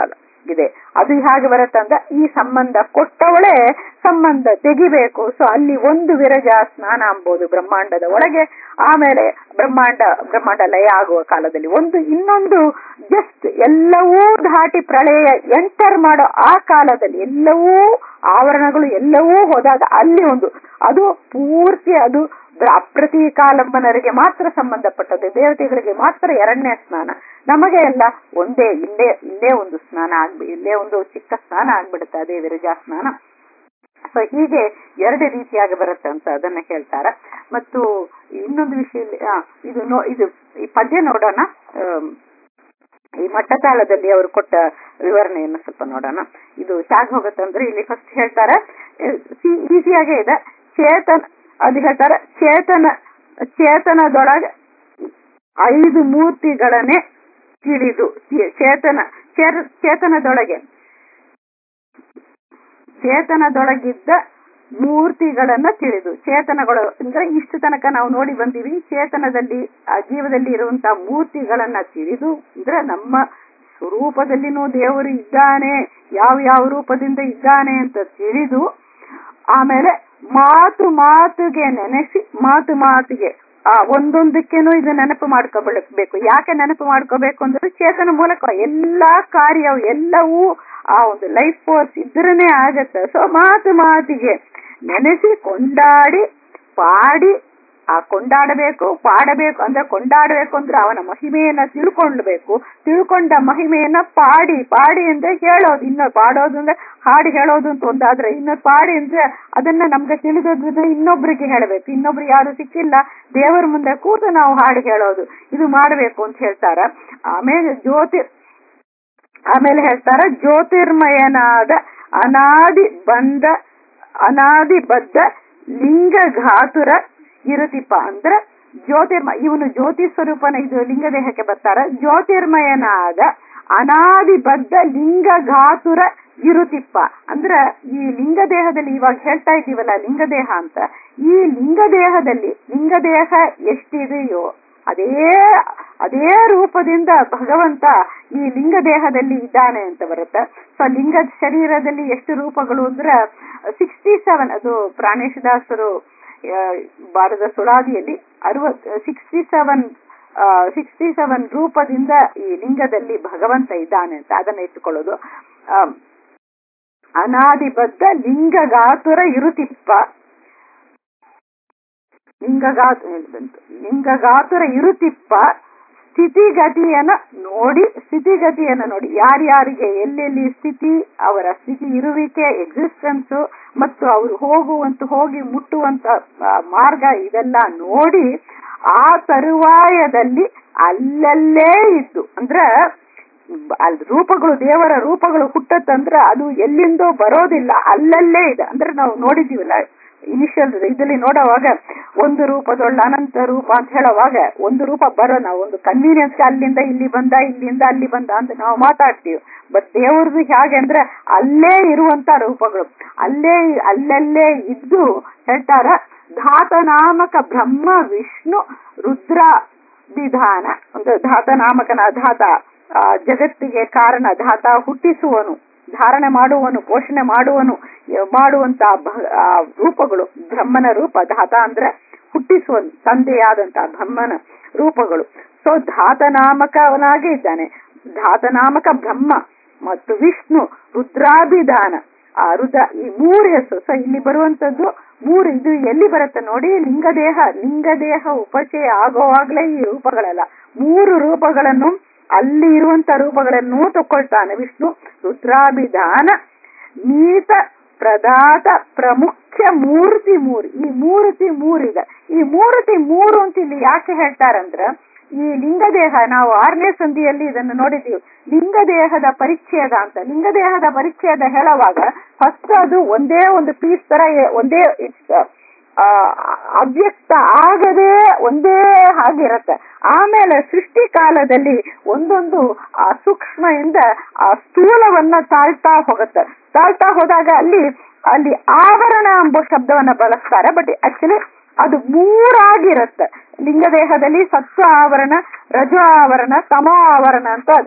ಇದೆ ಅದು ಹೇಗೆ ಬರುತ್ತಂದ್ರೆ ಈ ಸಂಬಂಧ ಕೊಟ್ಟವಳೆ ಸಂಬಂಧ ತೆಗಿಬೇಕು ಸೊ ಅಲ್ಲಿ ಒಂದು ವಿರಜ ಸ್ನಾನ ಅಂಬೋದು ಬ್ರಹ್ಮಾಂಡದ ಒಳಗೆ ಆಮೇಲೆ ಬ್ರಹ್ಮಾಂಡ ಬ್ರಹ್ಮಾಂಡ ಲಯ ಆಗುವ ಕಾಲದಲ್ಲಿ ಒಂದು ಇನ್ನೊಂದು ಜಸ್ಟ್ ಎಲ್ಲವೂ ದಾಟಿ ಪ್ರಳಯ ಎಂಟರ್ ಮಾಡೋ ಆ ಕಾಲದಲ್ಲಿ ಎಲ್ಲವೂ ಆವರಣಗಳು ಎಲ್ಲವೂ ಹೋದಾಗ ಅಲ್ಲಿ ಒಂದು ಅದು ಪೂರ್ತಿ ಅದು ಅಪ್ರತೀಕಾಲಂಬನರಿಗೆ ಮಾತ್ರ ಸಂಬಂಧಪಟ್ಟದ್ದು ದೇವತೆಗಳಿಗೆ ಮಾತ್ರ ಎರಡನೇ ಸ್ನಾನ ನಮಗೆ ಎಲ್ಲ ಒಂದೇ ಇಲ್ಲೇ ಇಲ್ಲೇ ಒಂದು ಸ್ನಾನ ಆಗ್ಬಿ ಇಲ್ಲೇ ಒಂದು ಚಿಕ್ಕ ಸ್ನಾನ ಆಗ್ಬಿಡುತ್ತೆ ಅದೇ ವಿರಜಾ ಸ್ನಾನ ಸೊ ಹೀಗೆ ಎರಡು ರೀತಿಯಾಗಿ ಬರುತ್ತೆ ಅಂತ ಅದನ್ನ ಹೇಳ್ತಾರೆ ಮತ್ತು ಇನ್ನೊಂದು ವಿಷಯ ಇದು ನೋ ಇದು ಈ ಪದ್ಯ ನೋಡೋಣ ಈ ಮಟ್ಟತಾಳದಲ್ಲಿ ಅವರು ಕೊಟ್ಟ ವಿವರಣೆಯನ್ನು ಸ್ವಲ್ಪ ನೋಡೋಣ ಇದು ಚಾಗ್ ಹೋಗುತ್ತಂದ್ರೆ ಇಲ್ಲಿ ಫಸ್ಟ್ ಹೇಳ್ತಾರೆ ಈಸಿಯಾಗೇ ಇದೆ ಚೇತನ ಅದು ಹೇಳ್ತಾರೆ ಚೇತನ ಚೇತನದೊಳಗೆ ಐದು ಮೂರ್ತಿಗಳನ್ನೇ ತಿಳಿದು ಚೇತನ ಚೇತನದೊಳಗೆ ಚೇತನದೊಳಗಿದ್ದ ಮೂರ್ತಿಗಳನ್ನ ತಿಳಿದು ಚೇತನಗಳು ಅಂದ್ರೆ ಇಷ್ಟು ತನಕ ನಾವು ನೋಡಿ ಬಂದೀವಿ ಚೇತನದಲ್ಲಿ ಆ ಜೀವದಲ್ಲಿ ಇರುವಂತಹ ಮೂರ್ತಿಗಳನ್ನ ತಿಳಿದು ಅಂದ್ರೆ ನಮ್ಮ ಸ್ವರೂಪದಲ್ಲಿನೂ ದೇವರು ಇದ್ದಾನೆ ಯಾವ ಯಾವ ರೂಪದಿಂದ ಇದ್ದಾನೆ ಅಂತ ತಿಳಿದು ಆಮೇಲೆ ಮಾತು ಮಾತುಗೆ ನೆನೆಸಿ ಮಾತು ಮಾತಿಗೆ ಆ ಒಂದೊಂದಕ್ಕೇನು ಇದು ನೆನಪು ಮಾಡ್ಕೋಬೇಕು ಯಾಕೆ ನೆನಪು ಮಾಡ್ಕೋಬೇಕು ಅಂದ್ರೆ ಚೇತನ ಮೂಲಕ ಎಲ್ಲಾ ಕಾರ್ಯ ಎಲ್ಲವೂ ಆ ಒಂದು ಲೈಫ್ ಫೋರ್ಸ್ ಇದ್ರನೇ ಆಗತ್ತೆ ಸೊ ಮಾತು ಮಾತಿಗೆ ನೆನೆಸಿ ಕೊಂಡಾಡಿ ಪಾಡಿ ಆ ಕೊಂಡಾಡಬೇಕು ಪಾಡಬೇಕು ಅಂದ್ರೆ ಕೊಂಡಾಡಬೇಕು ಅಂದ್ರೆ ಅವನ ಮಹಿಮೆಯನ್ನ ತಿಳ್ಕೊಳ್ಬೇಕು ತಿಳ್ಕೊಂಡ ಮಹಿಮೆಯನ್ನ ಪಾಡಿ ಪಾಡಿ ಅಂದ್ರೆ ಹೇಳೋದು ಇನ್ನು ಪಾಡೋದು ಅಂದ್ರೆ ಹಾಡು ಹೇಳೋದು ಅಂತ ಒಂದಾದ್ರೆ ಇನ್ನು ಪಾಡಿ ಅಂದ್ರೆ ಅದನ್ನ ನಮ್ಗೆ ತಿಳಿದೋದ್ರೆ ಇನ್ನೊಬ್ರಿಗೆ ಹೇಳಬೇಕು ಇನ್ನೊಬ್ರು ಯಾರು ಸಿಕ್ಕಿಲ್ಲ ದೇವರ ಮುಂದೆ ಕೂತು ನಾವು ಹಾಡು ಹೇಳೋದು ಇದು ಮಾಡಬೇಕು ಅಂತ ಹೇಳ್ತಾರ ಆಮೇಲೆ ಜ್ಯೋತಿ ಆಮೇಲೆ ಹೇಳ್ತಾರ ಜ್ಯೋತಿರ್ಮಯನಾದ ಅನಾದಿ ಬಂದ ಅನಾದಿ ಬದ್ಧ ಲಿಂಗ ಘಾತುರ ಇರುತಿಪ್ಪ ಅಂದ್ರ ಜ್ಯೋತಿರ್ಮ ಇವನು ಜ್ಯೋತಿ ಸ್ವರೂಪನ ಇದು ಲಿಂಗ ದೇಹಕ್ಕೆ ಬರ್ತಾರ ಜ್ಯೋತಿರ್ಮಯನಾದ ಅನಾದಿ ಬದ್ಧ ಲಿಂಗ ಘಾತುರ ಇರುತಿಪ್ಪ ಅಂದ್ರ ಈ ಲಿಂಗ ದೇಹದಲ್ಲಿ ಇವಾಗ ಹೇಳ್ತಾ ಇದ್ದೀವಲ್ಲ ಲಿಂಗ ದೇಹ ಅಂತ ಈ ಲಿಂಗ ದೇಹದಲ್ಲಿ ಲಿಂಗ ದೇಹ ಎಷ್ಟಿದೆಯೋ ಅದೇ ಅದೇ ರೂಪದಿಂದ ಭಗವಂತ ಈ ಲಿಂಗ ದೇಹದಲ್ಲಿ ಇದ್ದಾನೆ ಅಂತ ಬರುತ್ತೆ ಸೊ ಲಿಂಗ ಶರೀರದಲ್ಲಿ ಎಷ್ಟು ರೂಪಗಳು ಅಂದ್ರೆ ಸಿಕ್ಸ್ಟಿ ಸೆವೆನ್ ಅದು ಪ್ರಾಣೇಶದಾಸರು ಭಾರತ ಸುಳಾದಿಯಲ್ಲಿ ಅರವತ್ ಸಿಕ್ಸ್ಟಿ ಸೆವೆನ್ ಸಿಕ್ಸ್ಟಿ ಸೆವೆನ್ ರೂಪದಿಂದ ಈ ಲಿಂಗದಲ್ಲಿ ಭಗವಂತ ಇದ್ದಾನೆ ಅಂತ ಅದನ್ನ ಇಟ್ಟುಕೊಳ್ಳೋದು ಅನಾದಿಬದ್ಧ ಲಿಂಗಗಾತುರ ಇರುತಿಪ್ಪ ಲಿಂಗಗಾತು ಬಂತು ಲಿಂಗಗಾತುರ ಇರುತಿಪ್ಪ ಸ್ಥಿತಿಗತಿಯನ್ನ ನೋಡಿ ಸ್ಥಿತಿಗತಿಯನ್ನ ನೋಡಿ ಯಾರ್ಯಾರಿಗೆ ಎಲ್ಲೆಲ್ಲಿ ಸ್ಥಿತಿ ಅವರ ಸ್ಥಿತಿ ಇರುವಿಕೆ ಎಕ್ಸಿಸ್ಟೆನ್ಸ್ ಮತ್ತು ಅವರು ಹೋಗುವಂತ ಹೋಗಿ ಮುಟ್ಟುವಂತ ಮಾರ್ಗ ಇದೆಲ್ಲ ನೋಡಿ ಆ ತರುವಾಯದಲ್ಲಿ ಅಲ್ಲಲ್ಲೇ ಇದ್ದು ಅಂದ್ರ ಅಲ್ಲಿ ರೂಪಗಳು ದೇವರ ರೂಪಗಳು ಹುಟ್ಟತ್ತಂದ್ರ ಅದು ಎಲ್ಲಿಂದೋ ಬರೋದಿಲ್ಲ ಅಲ್ಲಲ್ಲೇ ಇದೆ ಅಂದ್ರೆ ನಾವು ನೋಡಿದೀವಲ್ಲ ಇನಿಷಿಯಲ್ ಇದರಲ್ಲಿ ನೋಡುವಾಗ ಒಂದು ರೂಪದೊಳ್ಳ ಅನಂತ ರೂಪ ಅಂತ ಹೇಳುವಾಗ ಒಂದು ರೂಪ ಬರೋಣ ಒಂದು ಕನ್ವೀನಿಯನ್ಸ್ ಅಲ್ಲಿಂದ ಇಲ್ಲಿ ಬಂದ ಇಲ್ಲಿಂದ ಅಲ್ಲಿ ಬಂದ ಅಂತ ನಾವು ಮಾತಾಡ್ತೀವಿ ಬಟ್ ದೇವ್ರದ್ದು ಹೇಗೆ ಅಂದ್ರೆ ಅಲ್ಲೇ ಇರುವಂತ ರೂಪಗಳು ಅಲ್ಲೇ ಅಲ್ಲಲ್ಲೇ ಇದ್ದು ಹೇಳ್ತಾರ ಧಾತನಾಮಕ ಬ್ರಹ್ಮ ವಿಷ್ಣು ರುದ್ರ ವಿಧಾನ ಒಂದು ಧಾತನಾಮಕನ ಧಾತ ಜಗತ್ತಿಗೆ ಕಾರಣ ಧಾತ ಹುಟ್ಟಿಸುವನು ಧಾರಣೆ ಮಾಡುವನು ಪೋಷಣೆ ಮಾಡುವನು ಮಾಡುವಂತ ರೂಪಗಳು ಬ್ರಹ್ಮನ ರೂಪ ಧಾತ ಅಂದ್ರೆ ಹುಟ್ಟಿಸುವನು ತಂದೆಯಾದಂತ ಬ್ರಹ್ಮನ ರೂಪಗಳು ಸೊ ಧಾತನಾಮಕವನಾಗಿ ಇದ್ದಾನೆ ಧಾತನಾಮಕ ಬ್ರಹ್ಮ ಮತ್ತು ವಿಷ್ಣು ರುದ್ರಾಭಿಧಾನ ಆ ರುದ್ರ ಈ ಮೂರು ಹೆಸರು ಸೊ ಇಲ್ಲಿ ಬರುವಂತದ್ದು ಮೂರು ಇದು ಎಲ್ಲಿ ಬರುತ್ತೆ ನೋಡಿ ಲಿಂಗದೇಹ ಲಿಂಗದೇಹ ಉಪಚಯ ಆಗುವಾಗ್ಲೇ ಈ ರೂಪಗಳಲ್ಲ ಮೂರು ರೂಪಗಳನ್ನು ಅಲ್ಲಿ ಇರುವಂತ ರೂಪಗಳನ್ನು ತಕೊಳ್ತಾನೆ ವಿಷ್ಣು ರುದ್ರಾಭಿಧಾನ ನೀತ ಪ್ರದಾತ ಪ್ರಮುಖ ಮೂರ್ತಿ ಮೂರು ಈ ಮೂರ್ತಿ ಮೂರಿದೆ ಈ ಮೂರ್ತಿ ಮೂರು ಅಂತ ಇಲ್ಲಿ ಯಾಕೆ ಹೇಳ್ತಾರಂದ್ರ ಈ ಲಿಂಗದೇಹ ನಾವು ಆರನೇ ಸಂಧಿಯಲ್ಲಿ ಇದನ್ನು ನೋಡಿದ್ದೀವಿ ಲಿಂಗದೇಹದ ಪರಿಚ್ಛೇದ ಅಂತ ಲಿಂಗದೇಹದ ಪರಿಚ್ಛೇದ ಹೇಳುವಾಗ ಫಸ್ಟ್ ಅದು ಒಂದೇ ಒಂದು ಪೀಸ್ ತರ ಒಂದೇ ಅವ್ಯಕ್ತ ಆಗದೆ ಒಂದೇ ಹಾಗಿರತ್ತೆ ಆಮೇಲೆ ಸೃಷ್ಟಿ ಕಾಲದಲ್ಲಿ ಒಂದೊಂದು ಆ ಸೂಕ್ಷ್ಮ ಇಂದ ಆ ಸ್ಥೂಲವನ್ನ ತಾಳ್ತಾ ಹೋಗುತ್ತೆ ತಾಳ್ತಾ ಹೋದಾಗ ಅಲ್ಲಿ ಅಲ್ಲಿ ಆವರಣ ಎಂಬ ಶಬ್ದವನ್ನ ಬಳಸ್ತಾರೆ ಬಟ್ ಆಕ್ಚುಲಿ ಅದು ಮೂರಾಗಿರುತ್ತೆ ಲಿಂಗದೇಹದಲ್ಲಿ ಸತ್ವ ಆವರಣ ರಜ ಆವರಣ ತಮ ಆವರಣ ಅಂತ ಅದಕ್ಕೆ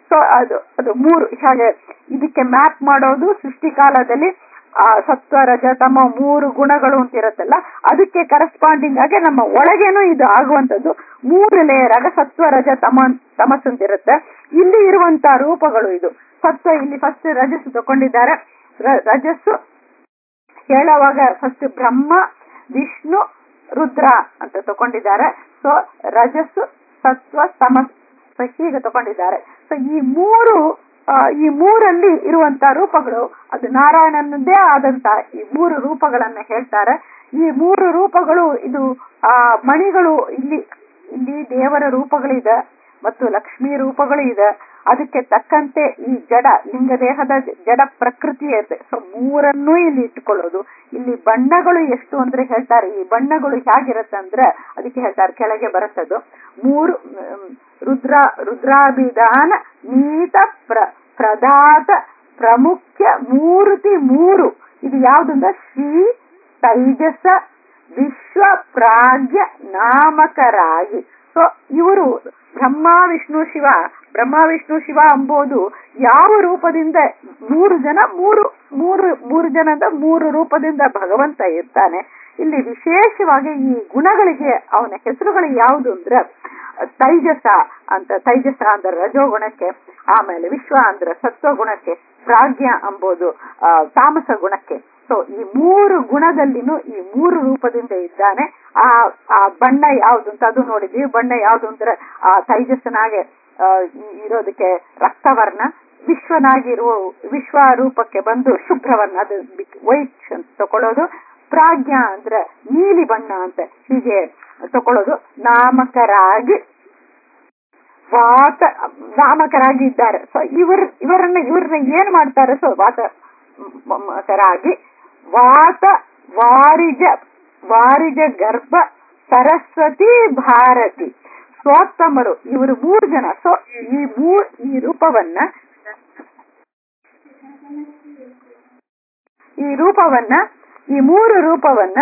ಸೊ ಅದು ಅದು ಮೂರು ಹಾಗೆ ಇದಕ್ಕೆ ಮ್ಯಾಪ್ ಮಾಡೋದು ಸೃಷ್ಟಿಕಾಲದಲ್ಲಿ ಆ ಸತ್ವ ರಜ ತಮ ಮೂರು ಗುಣಗಳು ಅಂತ ಇರುತ್ತಲ್ಲ ಅದಕ್ಕೆ ಕರೆಸ್ಪಾಂಡಿಂಗ್ ಆಗಿ ನಮ್ಮ ಒಳಗೇನು ಇದು ಆಗುವಂತದ್ದು ಮೂರು ಲೇಯರ್ ಆಗ ಸತ್ವ ರಜ ತಮ ತಮಸ್ ಅಂತ ಇರುತ್ತೆ ಇಲ್ಲಿ ಇರುವಂತ ರೂಪಗಳು ಇದು ಸತ್ವ ಇಲ್ಲಿ ಫಸ್ಟ್ ರಜಸ್ಸು ತಗೊಂಡಿದ್ದಾರೆ ರ- ರಜಸ್ಸು ಹೇಳುವಾಗ ಫಸ್ಟ್ ಬ್ರಹ್ಮ ವಿಷ್ಣು ರುದ್ರ ಅಂತ ತಗೊಂಡಿದ್ದಾರೆ ಸೊ ರಜಸ್ಸು ಸತ್ವ ತಮಸ್ ಸೊ ಹೀಗೆ ತಗೊಂಡಿದ್ದಾರೆ ಸೊ ಈ ಮೂರು ಆ, ಈ ಮೂರಲ್ಲಿ ಇರುವಂತ ರೂಪಗಳು ಅದು ನಾರಾಯಣನದ್ದೇ ಆದಂತ ಈ ಮೂರು ರೂಪಗಳನ್ನ ಹೇಳ್ತಾರೆ ಈ ಮೂರು ರೂಪಗಳು ಇದು ಆ ಮಣಿಗಳು ಇಲ್ಲಿ ಇಲ್ಲಿ ದೇವರ ರೂಪಗಳಿದೆ ಮತ್ತು ಲಕ್ಷ್ಮೀ ರೂಪಗಳು ಇದೆ ಅದಕ್ಕೆ ತಕ್ಕಂತೆ ಈ ಜಡ ಲಿಂಗ ದೇಹದ ಜಡ ಪ್ರಕೃತಿ ಇದೆ ಸೊ ಮೂರನ್ನೂ ಇಲ್ಲಿ ಇಟ್ಟುಕೊಳ್ಳೋದು ಇಲ್ಲಿ ಬಣ್ಣಗಳು ಎಷ್ಟು ಅಂದ್ರೆ ಹೇಳ್ತಾರೆ ಈ ಬಣ್ಣಗಳು ಹೇಗಿರುತ್ತೆ ಅಂದ್ರೆ ಅದಕ್ಕೆ ಹೇಳ್ತಾರೆ ಕೆಳಗೆ ಬರುತ್ತದು ಮೂರು ಮ್, ರುದ್ರ ರುದ್ರಾಭಿಧಾನ ನೀತ ಪ್ರ ಪ್ರದಾತ ಪ್ರಮುಖ ಮೂರ್ತಿ ಮೂರು ಇದು ಯಾವ್ದಂದ್ರೆ ಶ್ರೀ ತೈಜಸ ವಿಶ್ವ ಪ್ರಾಗ್ಯ ನಾಮಕರಾಗಿ ಸೊ ಇವರು ಬ್ರಹ್ಮ ವಿಷ್ಣು ಶಿವ ಬ್ರಹ್ಮ ವಿಷ್ಣು ಶಿವ ಎಂಬುದು ಯಾವ ರೂಪದಿಂದ ಮೂರು ಜನ ಮೂರು ಮೂರು ಮೂರು ಜನ ಅಂತ ಮೂರು ರೂಪದಿಂದ ಭಗವಂತ ಇರ್ತಾನೆ ಇಲ್ಲಿ ವಿಶೇಷವಾಗಿ ಈ ಗುಣಗಳಿಗೆ ಅವನ ಹೆಸರುಗಳು ಯಾವುದು ಅಂದ್ರೆ ತೈಜಸ ಅಂತ ತೈಜಸ ಅಂದ್ರೆ ರಜೋಗುಣಕ್ಕೆ ಆಮೇಲೆ ವಿಶ್ವ ಅಂದ್ರೆ ಸತ್ವ ಗುಣಕ್ಕೆ ಪ್ರಾಜ್ಞ ಎಂಬುದು ಆ, ತಾಮಸ ಗುಣಕ್ಕೆ ಸೊ ಈ ಮೂರು ಗುಣದಲ್ಲಿನೂ ಈ ಮೂರು ರೂಪದಿಂದ ಇದ್ದಾನೆ ಆ ಆ ಬಣ್ಣ ಯಾವ್ದು ಅಂತ ಅದು ನೋಡಿದ್ವಿ ಬಣ್ಣ ಯಾವ್ದು ಅಂದ್ರೆ ಆ ತೈಜಸ್ಸನಾಗೆ ಆ, ಇ- ಇರೋದಕ್ಕೆ ರಕ್ತವರ್ಣ ವಿಶ್ವನಾಗಿರುವ ವಿಶ್ವ ರೂಪಕ್ಕೆ ಬಂದು ಶುಭ್ರವರ್ಣ ಅದು ವೈಟ್ ಅಂತ ತಕೊಳ್ಳೋದು ಪ್ರಾಜ್ಞ ಅಂದ್ರೆ ನೀಲಿ ಬಣ್ಣ ಅಂತ ಹೀಗೆ ತಕೊಳ್ಳೋದು ನಾಮಕರಾಗಿ ವಾತ ನಾಮಕರಾಗಿ ಇದ್ದಾರೆ ಸೊ ಇವರು ಇವರನ್ನ ಇವ್ರನ್ನ ಏನ್ ಮಾಡ್ತಾರೆ ಸೊ ವಾತ ಮಕರಾಗಿ ವಾತ ವಾರಿಜ ವಾರಿಜ ಗರ್ಭ ಸರಸ್ವತಿ ಭಾರತಿ ಸ್ವೋತ್ತಮರು ಇವರು ಮೂರು ಜನ ಸೊ ಈ ಮೂ ಈ ರೂಪವನ್ನ ಈ ರೂಪವನ್ನ ಈ ಮೂರು ರೂಪವನ್ನ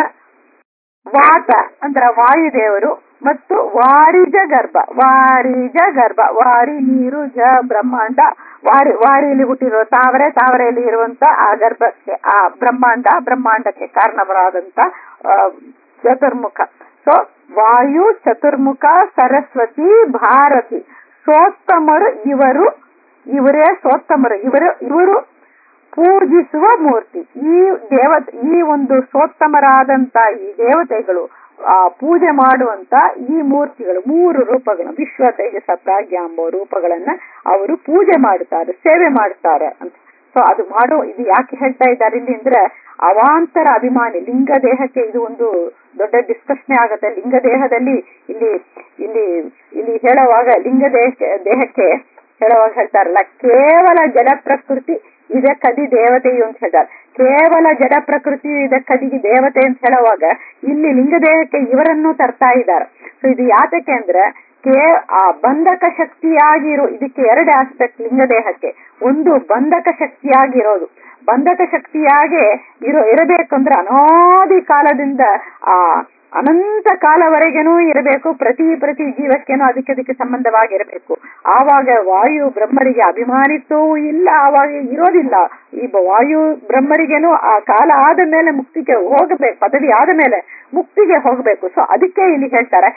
ವಾತ ಅಂದ್ರ ವಾಯುದೇವರು ಮತ್ತು ವಾರಿಜ ಗರ್ಭ ವಾರಿಜ ಗರ್ಭ ವಾರಿ ನೀರು ಜ ಬ್ರಹ್ಮಾಂಡ ವಾರಿ ವಾರಿಯಲ್ಲಿ ಹುಟ್ಟಿರುವ ತಾವರೆ ತಾವರೆಯಲ್ಲಿ ಇರುವಂತ ಆ ಗರ್ಭಕ್ಕೆ ಆ ಬ್ರಹ್ಮಾಂಡ ಬ್ರಹ್ಮಾಂಡಕ್ಕೆ ಕಾರಣವಾದಂತ ಆ, ಚತುರ್ಮುಖ ಸೊ ವಾಯು ಚತುರ್ಮುಖ ಸರಸ್ವತಿ ಭಾರತಿ ಸೋತ್ತಮರು ಇವರು ಇವರೇ ಸೋತ್ತಮರು ಇವರು ಇವರು ಪೂಜಿಸುವ ಮೂರ್ತಿ ಈ ದೇವತೆ ಈ ಒಂದು ಸೋತ್ತಮರಾದಂತ ಈ ದೇವತೆಗಳು ಆ ಪೂಜೆ ಮಾಡುವಂತ ಈ ಮೂರ್ತಿಗಳು ಮೂರು ರೂಪಗಳು ವಿಶ್ವ ತೇಜಸ ಪ್ರಾಜ್ಞ ಎಂಬ ರೂಪಗಳನ್ನ ಅವರು ಪೂಜೆ ಮಾಡುತ್ತಾರೆ ಸೇವೆ ಮಾಡುತ್ತಾರೆ ಅಂತ ಸೊ ಅದು ಮಾಡೋ ಇದು ಯಾಕೆ ಹೇಳ್ತಾ ಇದ್ದಾರೆ ಇಲ್ಲಿ ಅಂದ್ರೆ ಅವಾಂತರ ಅಭಿಮಾನಿ ಲಿಂಗ ದೇಹಕ್ಕೆ ಇದು ಒಂದು ದೊಡ್ಡ ಡಿಸ್ಕಷನ್ ಆಗತ್ತೆ ಲಿಂಗ ದೇಹದಲ್ಲಿ ಇಲ್ಲಿ ಇಲ್ಲಿ ಇಲ್ಲಿ ಹೇಳುವಾಗ ಲಿಂಗ ದೇಹಕ್ಕೆ ದೇಹಕ್ಕೆ ಹೇಳುವಾಗ ಹೇಳ್ತಾರಲ್ಲ ಕೇವಲ ಜಡ ಪ್ರಕೃತಿ ಇದಕ್ಕದಿ ದೇವತೆಯು ಅಂತ ಹೇಳ್ತಾರೆ ಕೇವಲ ಜಡ ಪ್ರಕೃತಿ ಇದಕ್ಕದಿಗೆ ದೇವತೆ ಅಂತ ಹೇಳುವಾಗ ಇಲ್ಲಿ ಲಿಂಗ ದೇಹಕ್ಕೆ ಇವರನ್ನು ತರ್ತಾ ಇದ್ದಾರೆ ಸೊ ಇದು ಯಾತಕ್ಕೆ ಅಂದ್ರೆ ಕೇ ಆ ಬಂಧಕ ಶಕ್ತಿಯಾಗಿರೋ ಇದಕ್ಕೆ ಎರಡು ಆಸ್ಪೆಕ್ಟ್ ಲಿಂಗ ದೇಹಕ್ಕೆ ಒಂದು ಬಂಧಕ ಶಕ್ತಿಯಾಗಿರೋದು ಬಂಧಕ ಶಕ್ತಿಯಾಗೆ ಇರೋ ಇರಬೇಕಂದ್ರೆ ಅನಾದಿ ಕಾಲದಿಂದ ಆ ಅನಂತ ಕಾಲವರೆಗೆನೂ ಇರಬೇಕು ಪ್ರತಿ ಪ್ರತಿ ಜೀವಕ್ಕೇನೂ ಅದಕ್ಕೆ ಅದಕ್ಕೆ ಸಂಬಂಧವಾಗಿರಬೇಕು ಆವಾಗ ವಾಯು ಬ್ರಹ್ಮರಿಗೆ ಅಭಿಮಾನಿತ್ವವೂ ಇಲ್ಲ ಆವಾಗ ಇರೋದಿಲ್ಲ ಈ ಬ- ವಾಯು ಬ್ರಹ್ಮರಿಗೇನು ಆ ಕಾಲ ಆದ ಮೇಲೆ ಮುಕ್ತಿಗೆ ಹೋಗಬೇಕು ಪದವಿ ಆದ ಮೇಲೆ ಮುಕ್ತಿಗೆ ಹೋಗಬೇಕು ಸೊ ಅದಕ್ಕೆ ಇಲ್ಲಿ ಹೇಳ್ತಾರೆ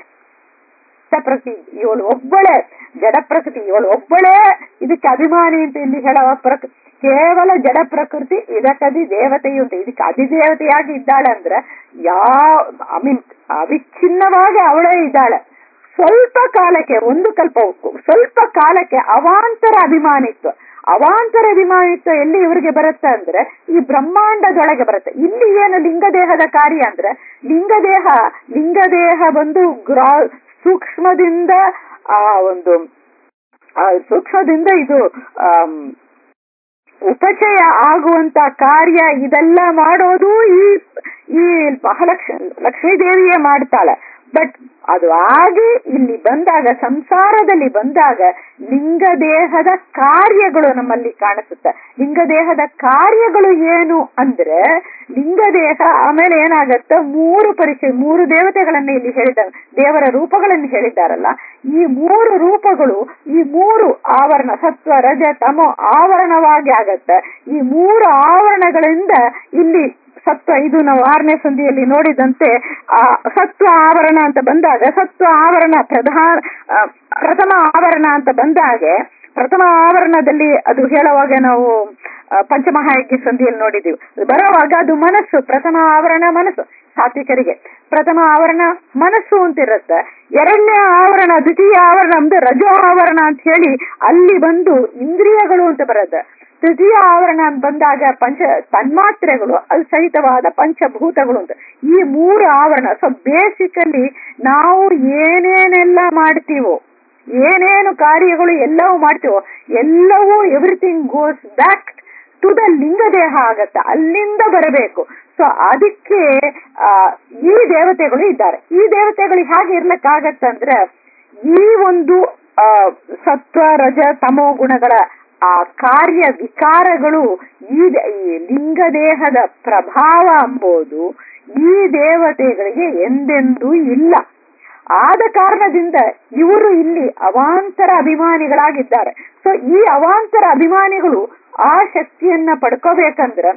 ಜಡ ಪ್ರಕೃತಿ ಇವಳು ಒಬ್ಬಳೇ ಜಡ ಪ್ರಕೃತಿ ಇವಳು ಒಬ್ಬಳೇ ಇದಕ್ಕೆ ಅಭಿಮಾನಿ ಅಂತ ಇಲ್ಲಿ ಹೇಳುವ ಪ್ರಕ ಕೇವಲ ಜಡ ಪ್ರಕೃತಿ ಇದಕ್ಕದಿ ದೇವತೆಯು ಅಂತ ಇದಕ್ಕೆ ಅಧಿದೇವತೆಯಾಗಿ ಇದ್ದಾಳೆ ಅಂದ್ರೆ ಯಾವ ಐ ಮೀನ್ ಅವಿಚ್ಛಿನ್ನವಾಗಿ ಅವಳೇ ಇದ್ದಾಳೆ ಸ್ವಲ್ಪ ಕಾಲಕ್ಕೆ ಒಂದು ಕಲ್ಪ ಸ್ವಲ್ಪ ಕಾಲಕ್ಕೆ ಅವಾಂತರ ಅಭಿಮಾನಿತ್ವ ಅವಾಂತರ ಅಭಿಮಾನಿತ್ವ ಎಲ್ಲಿ ಇವರಿಗೆ ಬರುತ್ತೆ ಅಂದ್ರೆ ಈ ಬ್ರಹ್ಮಾಂಡದೊಳಗೆ ಬರುತ್ತೆ ಇಲ್ಲಿ ಏನು ಲಿಂಗದೇಹದ ಕಾರ್ಯ ಅಂದ್ರೆ ಲಿಂಗದೇಹ ಲಿಂಗದೇಹ ಬಂದು ಗ್ರಾ ಸೂಕ್ಷ್ಮದಿಂದ ಆ ಒಂದು ಆ ಸೂಕ್ಷ್ಮದಿಂದ ಇದು ಆಮ್, ಉಪಚಯ ಆಗುವಂತ ಕಾರ್ಯ ಇದೆಲ್ಲ ಮಾಡೋದು ಈ ಈ ಮಹಾಲಕ್ಷ್ಮಿ ಲಕ್ಷ್ಮೀ ದೇವಿಯೇ ಮಾಡ್ತಾಳೆ ಬಟ್ ಅದು ಆಗಿ ಇಲ್ಲಿ ಬಂದಾಗ ಸಂಸಾರದಲ್ಲಿ ಬಂದಾಗ ಲಿಂಗದೇಹದ ಕಾರ್ಯಗಳು ನಮ್ಮಲ್ಲಿ ಕಾಣಿಸುತ್ತೆ ಲಿಂಗದೇಹದ ಕಾರ್ಯಗಳು ಏನು ಅಂದ್ರೆ ಲಿಂಗದೇಹ ಆಮೇಲೆ ಏನಾಗತ್ತೆ ಮೂರು ಪರಿಚಯ ಮೂರು ದೇವತೆಗಳನ್ನ ಇಲ್ಲಿ ಹೇಳಿದ ದೇವರ ರೂಪಗಳನ್ನು ಹೇಳಿದ್ದಾರಲ್ಲ ಈ ಮೂರು ರೂಪಗಳು ಈ ಮೂರು ಆವರಣ ಸತ್ವ ರಜ ತಮೋ ಆವರಣವಾಗಿ ಆಗತ್ತೆ ಈ ಮೂರು ಆವರಣಗಳಿಂದ ಇಲ್ಲಿ ಸತ್ವ ಇದು ನಾವು ಆರನೇ ಸಂಧಿಯಲ್ಲಿ ನೋಡಿದಂತೆ ಆ ಸತ್ವ ಆವರಣ ಅಂತ ಬಂದಾಗ ಸತ್ವ ಆವರಣ ಪ್ರಧಾನ ಆ, ಪ್ರಥಮ ಆವರಣ ಅಂತ ಬಂದಾಗೆ ಪ್ರಥಮ ಆವರಣದಲ್ಲಿ ಅದು ಹೇಳುವಾಗ ನಾವು ಆ, ಪಂಚಮಹಾಯಜ್ಞ ಸಂಧಿಯಲ್ಲಿ ನೋಡಿದೀವಿ ಬರುವಾಗ ಅದು ಮನಸ್ಸು ಪ್ರಥಮ ಆವರಣ ಮನಸ್ಸು ಸಾತ್ವಿಕರಿಗೆ ಪ್ರಥಮ ಆವರಣ ಮನಸ್ಸು ಅಂತಿರುತ್ತೆ ಎರಡನೇ ಆವರಣ ದ್ವಿತೀಯ ಆವರಣ ಅಂದ್ರೆ ರಜೋ ಆವರಣ ಅಂತ ಹೇಳಿ ಅಲ್ಲಿ ಬಂದು ಇಂದ್ರಿಯಗಳು ಅಂತ ಬರುತ್ತೆ ತೃತೀಯ ಆವರಣ ಅಂತ ಬಂದಾಗ ಪಂಚ ತನ್ಮಾತ್ರೆಗಳು ಅದು ಸಹಿತವಾದ ಪಂಚಭೂತಗಳು ಅಂತ ಈ ಮೂರು ಆವರಣ ಸೊ ಬೇಸಿಕಲಿ ನಾವು ಏನೇನೆಲ್ಲ ಮಾಡ್ತೀವೋ ಏನೇನು ಕಾರ್ಯಗಳು ಎಲ್ಲವೂ ಮಾಡ್ತೀವೋ ಎಲ್ಲವೂ everything goes back to the ಲಿಂಗದೇಹ ಆಗತ್ತೆ ಅಲ್ಲಿಂದ ಬರಬೇಕು ಸೊ ಅದಕ್ಕೆ ಆ, ಈ ದೇವತೆಗಳು ಇದ್ದಾರೆ ಈ ದೇವತೆಗಳು ಹೇಗೆ ಇರ್ಲಿಕ್ಕಾಗತ್ತಂದ್ರೆ ಈ ಒಂದು ಆ, ಸತ್ವ ರಜ ತಮೋ ಗುಣಗಳ ಆ ಕಾರ್ಯ ವಿಕಾರಗಳು ಈ ದ- ಈ ಲಿಂಗದೇಹದ ಪ್ರಭಾವ ಎಂಬುದು ಈ ದೇವತೆಗಳಿಗೆ ಎಂದೆಂದೂ ಇಲ್ಲ ಆದ ಕಾರಣದಿಂದ ಇವರು ಇಲ್ಲಿ ಅವಾಂತರ ಅಭಿಮಾನಿಗಳಾಗಿದ್ದಾರೆ ಸೊ ಈ ಅವಾಂತರ ಅಭಿಮಾನಿಗಳು ಆ ಶಕ್ತಿಯನ್ನ ಪಡ್ಕೋಬೇಕಂದ್ರ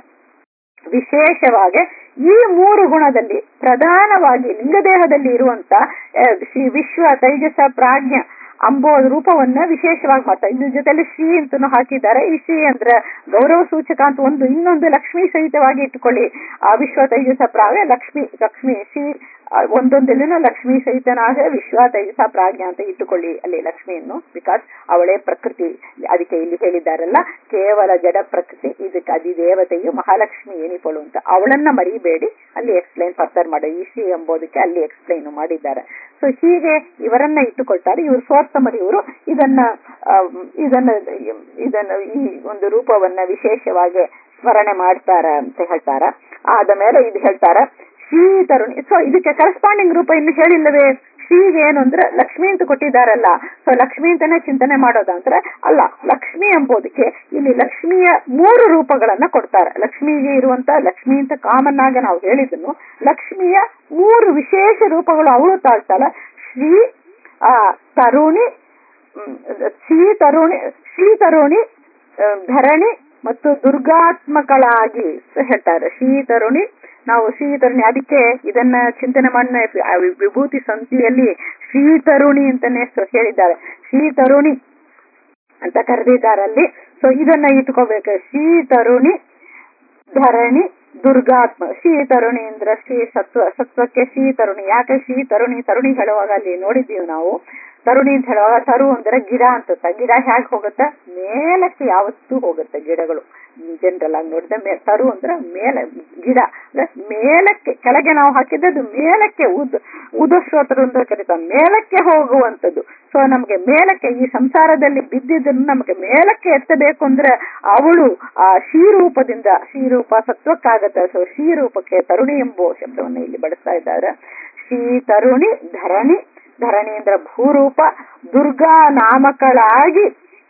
ವಿಶೇಷವಾಗಿ ಈ ಮೂರು ಗುಣದಲ್ಲಿ ಪ್ರಧಾನವಾಗಿ ಲಿಂಗದೇಹದಲ್ಲಿ ಇರುವಂತ ಆ, ಶ್ರೀ ವಿಶ್ವ ತೈಜಸ ಪ್ರಾಜ್ಞ ಅಂಬೋ ರೂಪವನ್ನ ವಿಶೇಷವಾಗಿ ಮಾಡ್ತಾರೆ ಇದ್ರ ಜೊತೆಲಿ ಶ್ರೀ ಅಂತನೂ ಹಾಕಿದ್ದಾರೆ ಈ ಶ್ರೀ ಅಂದ್ರೆ ಗೌರವ ಸೂಚಕ ಅಂತ ಒಂದು ಇನ್ನೊಂದು ಲಕ್ಷ್ಮೀ ಸಹಿತವಾಗಿ ಇಟ್ಕೊಳ್ಳಿ ಆ ವಿಶ್ವ ತೈಜಸ ಪ್ರಾಗ್ಯ ಲಕ್ಷ್ಮಿ ಲಕ್ಷ್ಮಿ ಶ್ರೀ ಆ, ಒಂದೊಂದಲ್ಲಿನೂ ಲಕ್ಷ್ಮೀ ಸಹಿತನಾಗ ವಿಶ್ವ ತೈಜಸ ಪ್ರಾಜ್ಞ ಅಂತ ಇಟ್ಟುಕೊಳ್ಳಿ ಅಲ್ಲಿ ಲಕ್ಷ್ಮಿಯನ್ನು ಬಿಕಾಸ್ ಅವಳೇ ಪ್ರಕೃತಿ ಅದಕ್ಕೆ ಇಲ್ಲಿ ಹೇಳಿದ್ದಾರಲ್ಲ ಕೇವಲ ಜಡ ಪ್ರಕೃತಿ ಇದಕ್ಕೆ ಅಧಿದೇವತೆಯು ಮಹಾಲಕ್ಷ್ಮಿ ಏನಿಪಳು ಅಂತ ಅವಳನ್ನ ಮರಿಬೇಡಿ ಅಲ್ಲಿ ಎಕ್ಸ್ಪ್ಲೈನ್ ಫರ್ದರ್ ಮಾಡೋ ಈ ಶ್ರೀ ಎಂಬುದಕ್ಕೆ ಅಲ್ಲಿ ಎಕ್ಸ್ಪ್ಲೈನ್ ಮಾಡಿದ್ದಾರೆ ಸೊ ಹೀಗೆ ಇವರನ್ನ ಇಟ್ಟುಕೊಳ್ತಾರೆ ಇವರು ಸ್ವಾರ್ಥಮರಿ ಇವರು ಇದನ್ನ ಆಮ್, ಇದನ್ನ ಇದನ್ನ ಈ ಒಂದು ರೂಪವನ್ನ ವಿಶೇಷವಾಗಿ ಸ್ಮರಣೆ ಮಾಡ್ತಾರ ಅಂತ ಹೇಳ್ತಾರ ಆದ ಮೇಲೆ ಇದು ಹೇಳ್ತಾರ ಶ್ರೀ ತರುಣಿ ಸೊ ಇದಕ್ಕೆ ಕರೆಸ್ಪಾಂಡಿಂಗ್ ರೂಪ ಇನ್ನು ಹೇಳಿಲ್ಲವೇ ಶ್ರೀಗೆ ಏನು ಅಂದ್ರೆ ಲಕ್ಷ್ಮಿ ಅಂತ ಕೊಟ್ಟಿದ್ದಾರಲ್ಲ ಸೊ ಲಕ್ಷ್ಮಿ ಅಂತಾನೆ ಚಿಂತನೆ ಮಾಡೋದಂದ್ರೆ ಅಲ್ಲ ಲಕ್ಷ್ಮಿ ಎಂಬುದಕ್ಕೆ ಇಲ್ಲಿ ಲಕ್ಷ್ಮಿಯ ಮೂರು ರೂಪಗಳನ್ನ ಕೊಡ್ತಾರೆ ಲಕ್ಷ್ಮಿಗೆ ಇರುವಂತ ಲಕ್ಷ್ಮಿ ಅಂತ ಕಾಮನ್ ಆಗಿ ನಾವು ಹೇಳಿದನು ಲಕ್ಷ್ಮಿಯ ಮೂರು ವಿಶೇಷ ರೂಪಗಳು ಅವಳು ತಾಳ್ತಾಳ ಶ್ರೀ ಆ ತರುಣಿ ಹ್ಮ್, ಶ್ರೀ ತರುಣಿ ಶ್ರೀ ತರುಣಿ ಆ, ಧರಣಿ ಮತ್ತು ದುರ್ಗಾತ್ಮಕಳಾಗಿ ಹೇಳ್ತಾರೆ ಶ್ರೀ ತರುಣಿ ನಾವು ಶ್ರೀ ತರುಣಿ ಅದಕ್ಕೆ ಇದನ್ನ ಚಿಂತನೆ ಮಾಡಿದ ಆ ವಿಭೂತಿ ಸಂಧಿಯಲ್ಲಿ ಶ್ರೀ ತರುಣಿ ಅಂತಾನೆ ಸ- ಹೇಳಿದ್ದಾರೆ ಶ್ರೀ ತರುಣಿ ಅಂತ ಕರೆದಿದ್ದಾರಲ್ಲಿ ಸೊ ಇದನ್ನ ಇಟ್ಕೋಬೇಕು ಶ್ರೀ ತರುಣಿ ಧರಣಿ ದುರ್ಗಾತ್ಮ ಶ್ರೀ ತರುಣಿ ಅಂದ್ರೆ ಶ್ರೀ ಸತ್ವ ಸತ್ವಕ್ಕೆ ಶ್ರೀ ತರುಣಿ ಯಾಕೆ ಶ್ರೀ ತರುಣಿ ತರುಣಿ ಹೇಳುವಾಗ ಅಲ್ಲಿ ನೋಡಿದ್ದೀವಿ ನಾವು ತರುಣಿ ಅಂತ ಹೇಳುವಾಗ ತರು ಅಂದ್ರೆ ಗಿಡ ಅಂತ ಗಿಡ ಹೇಗೆ ಹೋಗುತ್ತೆ ಮೇಲಕ್ಕೆ ಯಾವತ್ತೂ ಹೋಗುತ್ತೆ ಗಿಡಗಳು ಜನರಲ್ ಆಗಿ ನೋಡಿದ್ರೆ ಮೇ ತರು ಅಂದ್ರೆ ಮೇಲೆ ಗಿಡ ಅಂದ್ರೆ ಮೇಲಕ್ಕೆ ಕೆಳಗೆ ನಾವು ಹಾಕಿದ್ದದು ಮೇಲಕ್ಕೆ ಉದ್ ಉದಸ್ರೋತರು ಅಂತ ಕರೀತಾರೆ ಮೇಲಕ್ಕೆ ಹೋಗುವಂಥದ್ದು ಸೊ ನಮ್ಗೆ ಮೇಲಕ್ಕೆ ಈ ಸಂಸಾರದಲ್ಲಿ ಬಿದ್ದಿದ್ದನ್ನು ನಮಗೆ ಮೇಲಕ್ಕೆ ಎತ್ತಬೇಕು ಅಂದ್ರೆ ಅವಳು ಆ ಶ್ರೀರೂಪದಿಂದ ಶ್ರೀರೂಪ ಸತ್ವಕ್ಕಾಗತ್ತೆ ಸೊ ಶ್ರೀರೂಪಕ್ಕೆ ತರುಣಿ ಎಂಬ ಶಬ್ದವನ್ನು ಇಲ್ಲಿ ಬಳಸ್ತಾ ಇದ್ದಾರೆ ಶ್ರೀ ತರುಣಿ ಧರಣಿ ಧರಣಿ ಅಂದ್ರೆ ಭೂರೂಪ ದುರ್ಗಾ ನಾಮಕಳಾಗಿ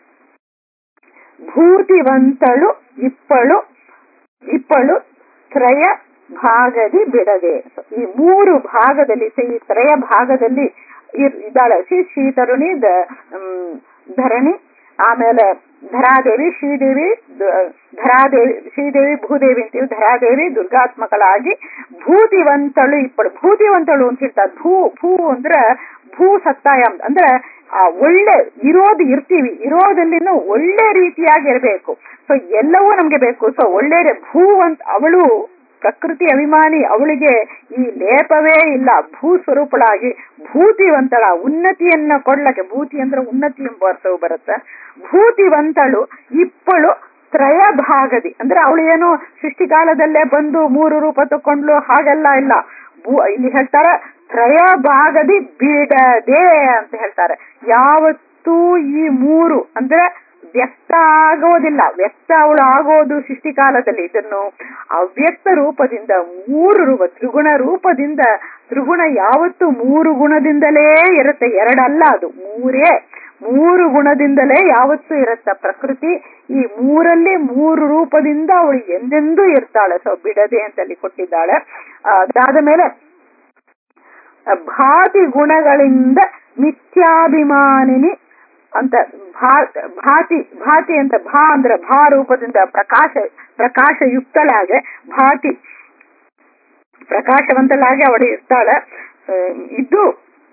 ಭೂತಿವಂತಳು ಇಪ್ಪಳು ಇಪ್ಪಳು ತ್ರಯ ಭಾಗದಿ ಬಿಡದೆ So, ಈ ಮೂರು ಭಾಗದಲ್ಲಿ so ಈ ತ್ರಯ ಭಾಗದಲ್ಲಿ ಇರ್- ಇದ್ದಾಳೆ ಶ್ರೀ ಶ್ರೀ ತರುಣಿ ದ- ಹ್ಮ್, ಧರಣಿ ಆಮೇಲೆ ಧರಾದೇವಿ ಶ್ರೀದೇವಿ ದ- ಧರಾದೇವಿ ಶ್ರೀದೇವಿ ಭೂದೇವಿ ಅಂತೀವಿ ಧರಾದೇವಿ ದುರ್ಗಾತ್ಮಕಳಾಗಿ ಭೂತಿವಂತಳು ಇಪ್ಪಳು ಭೂತಿವಂತಳು ಅಂತ ಹೇಳ್ತಾರೆ ಭೂ ಭೂ ಅಂದ್ರ ಭೂ ಸತ್ತಾಯ ಅಂತ. ಅಂದ್ರೆ ಆ ಒಳ್ಳೆ ಇರೋದು ಇರ್ತೀವಿ ಇರೋದಲ್ಲಿನೂ ಒಳ್ಳೆ ರೀತಿಯಾಗಿ ಇರಬೇಕು ಸೊ ಎಲ್ಲವೂ ನಮ್ಗೆ ಬೇಕು ಸೊ ಒಳ್ಳೆ ಭೂ ಅಂತ ಅವಳು ಪ್ರಕೃತಿ ಅಭಿಮಾನಿ ಅವಳಿಗೆ ಈ ಲೇಪವೇ ಇಲ್ಲ ಭೂ ಸ್ವರೂಪಳಾಗಿ ಭೂತಿವಂತಳ ಉನ್ನತಿಯನ್ನ ಕೊಡ್ಲಕ್ಕೆ ಭೂತಿ ಅಂದ್ರೆ ಉನ್ನತಿ ಎಂಬ ಅರ್ಥವು ಬರುತ್ತೆ ಭೂತಿವಂತಳು ಇಪ್ಪಳು ತ್ರಯ ಭಾಗದಿ ಅಂದ್ರೆ ಅವಳು ಏನು ಸೃಷ್ಟಿಕಾಲದಲ್ಲೇ ಬಂದು ಮೂರು ರೂಪ ತಕೊಂಡ್ಲು ಹಾಗೆಲ್ಲ ಇಲ್ಲ ಭೂ- ಇಲ್ಲಿ ಹೇಳ್ತಾರೆ ತ್ರಯ ಭಾಗದಿ ಬಿಡದೆ ಅಂತ ಹೇಳ್ತಾರೆ ಯಾವತ್ತೂ ಈ ಮೂರು ಅಂದ್ರೆ ವ್ಯಕ್ತ ಆಗೋದಿಲ್ಲ ವ್ಯಕ್ತ ಅವಳು ಆಗೋದು ಸೃಷ್ಟಿಕಾಲದಲ್ಲಿ ಇದನ್ನು ಅವ್ಯಕ್ತ ರೂಪದಿಂದ ಮೂರು ರೂಪ ತ್ರಿಗುಣ ರೂಪದಿಂದ ತ್ರಿಗುಣ ಯಾವತ್ತು ಮೂರು ಗುಣದಿಂದಲೇ ಇರುತ್ತೆ ಎರಡಲ್ಲ ಅದು ಮೂರೇ ಮೂರು ಗುಣದಿಂದಲೇ ಯಾವತ್ತೂ ಇರುತ್ತೆ ಪ್ರಕೃತಿ ಈ ಮೂರಲ್ಲಿ ಮೂರು ರೂಪದಿಂದ ಅವಳು ಎಂದೆಂದೂ ಇರ್ತಾಳೆ ಸೊ ಬಿಡದೆ ಅಂತಲ್ಲಿ ಕೊಟ್ಟಿದ್ದಾಳೆ ಆ, ಅದಾದ ಮೇಲೆ ಭಾತಿ ಗುಣಗಳಿಂದ ಮಿಥ್ಯಾಭಿಮಾನಿನಿ ಅಂತ ಭಾ- ಭಾತಿ ಭಾತಿ ಅಂತ ಭಾ ಅಂದ್ರೆ ಭಾ ರೂಪದಿಂದ ಪ್ರಕಾಶ ಪ್ರಕಾಶಯುಕ್ತಳಾಗೆ ಭಾತಿ ಪ್ರಕಾಶವಂತಳಾಗಿ ಅವಳು ಇರ್ತಾಳೆ ಆ, ಇದ್ದು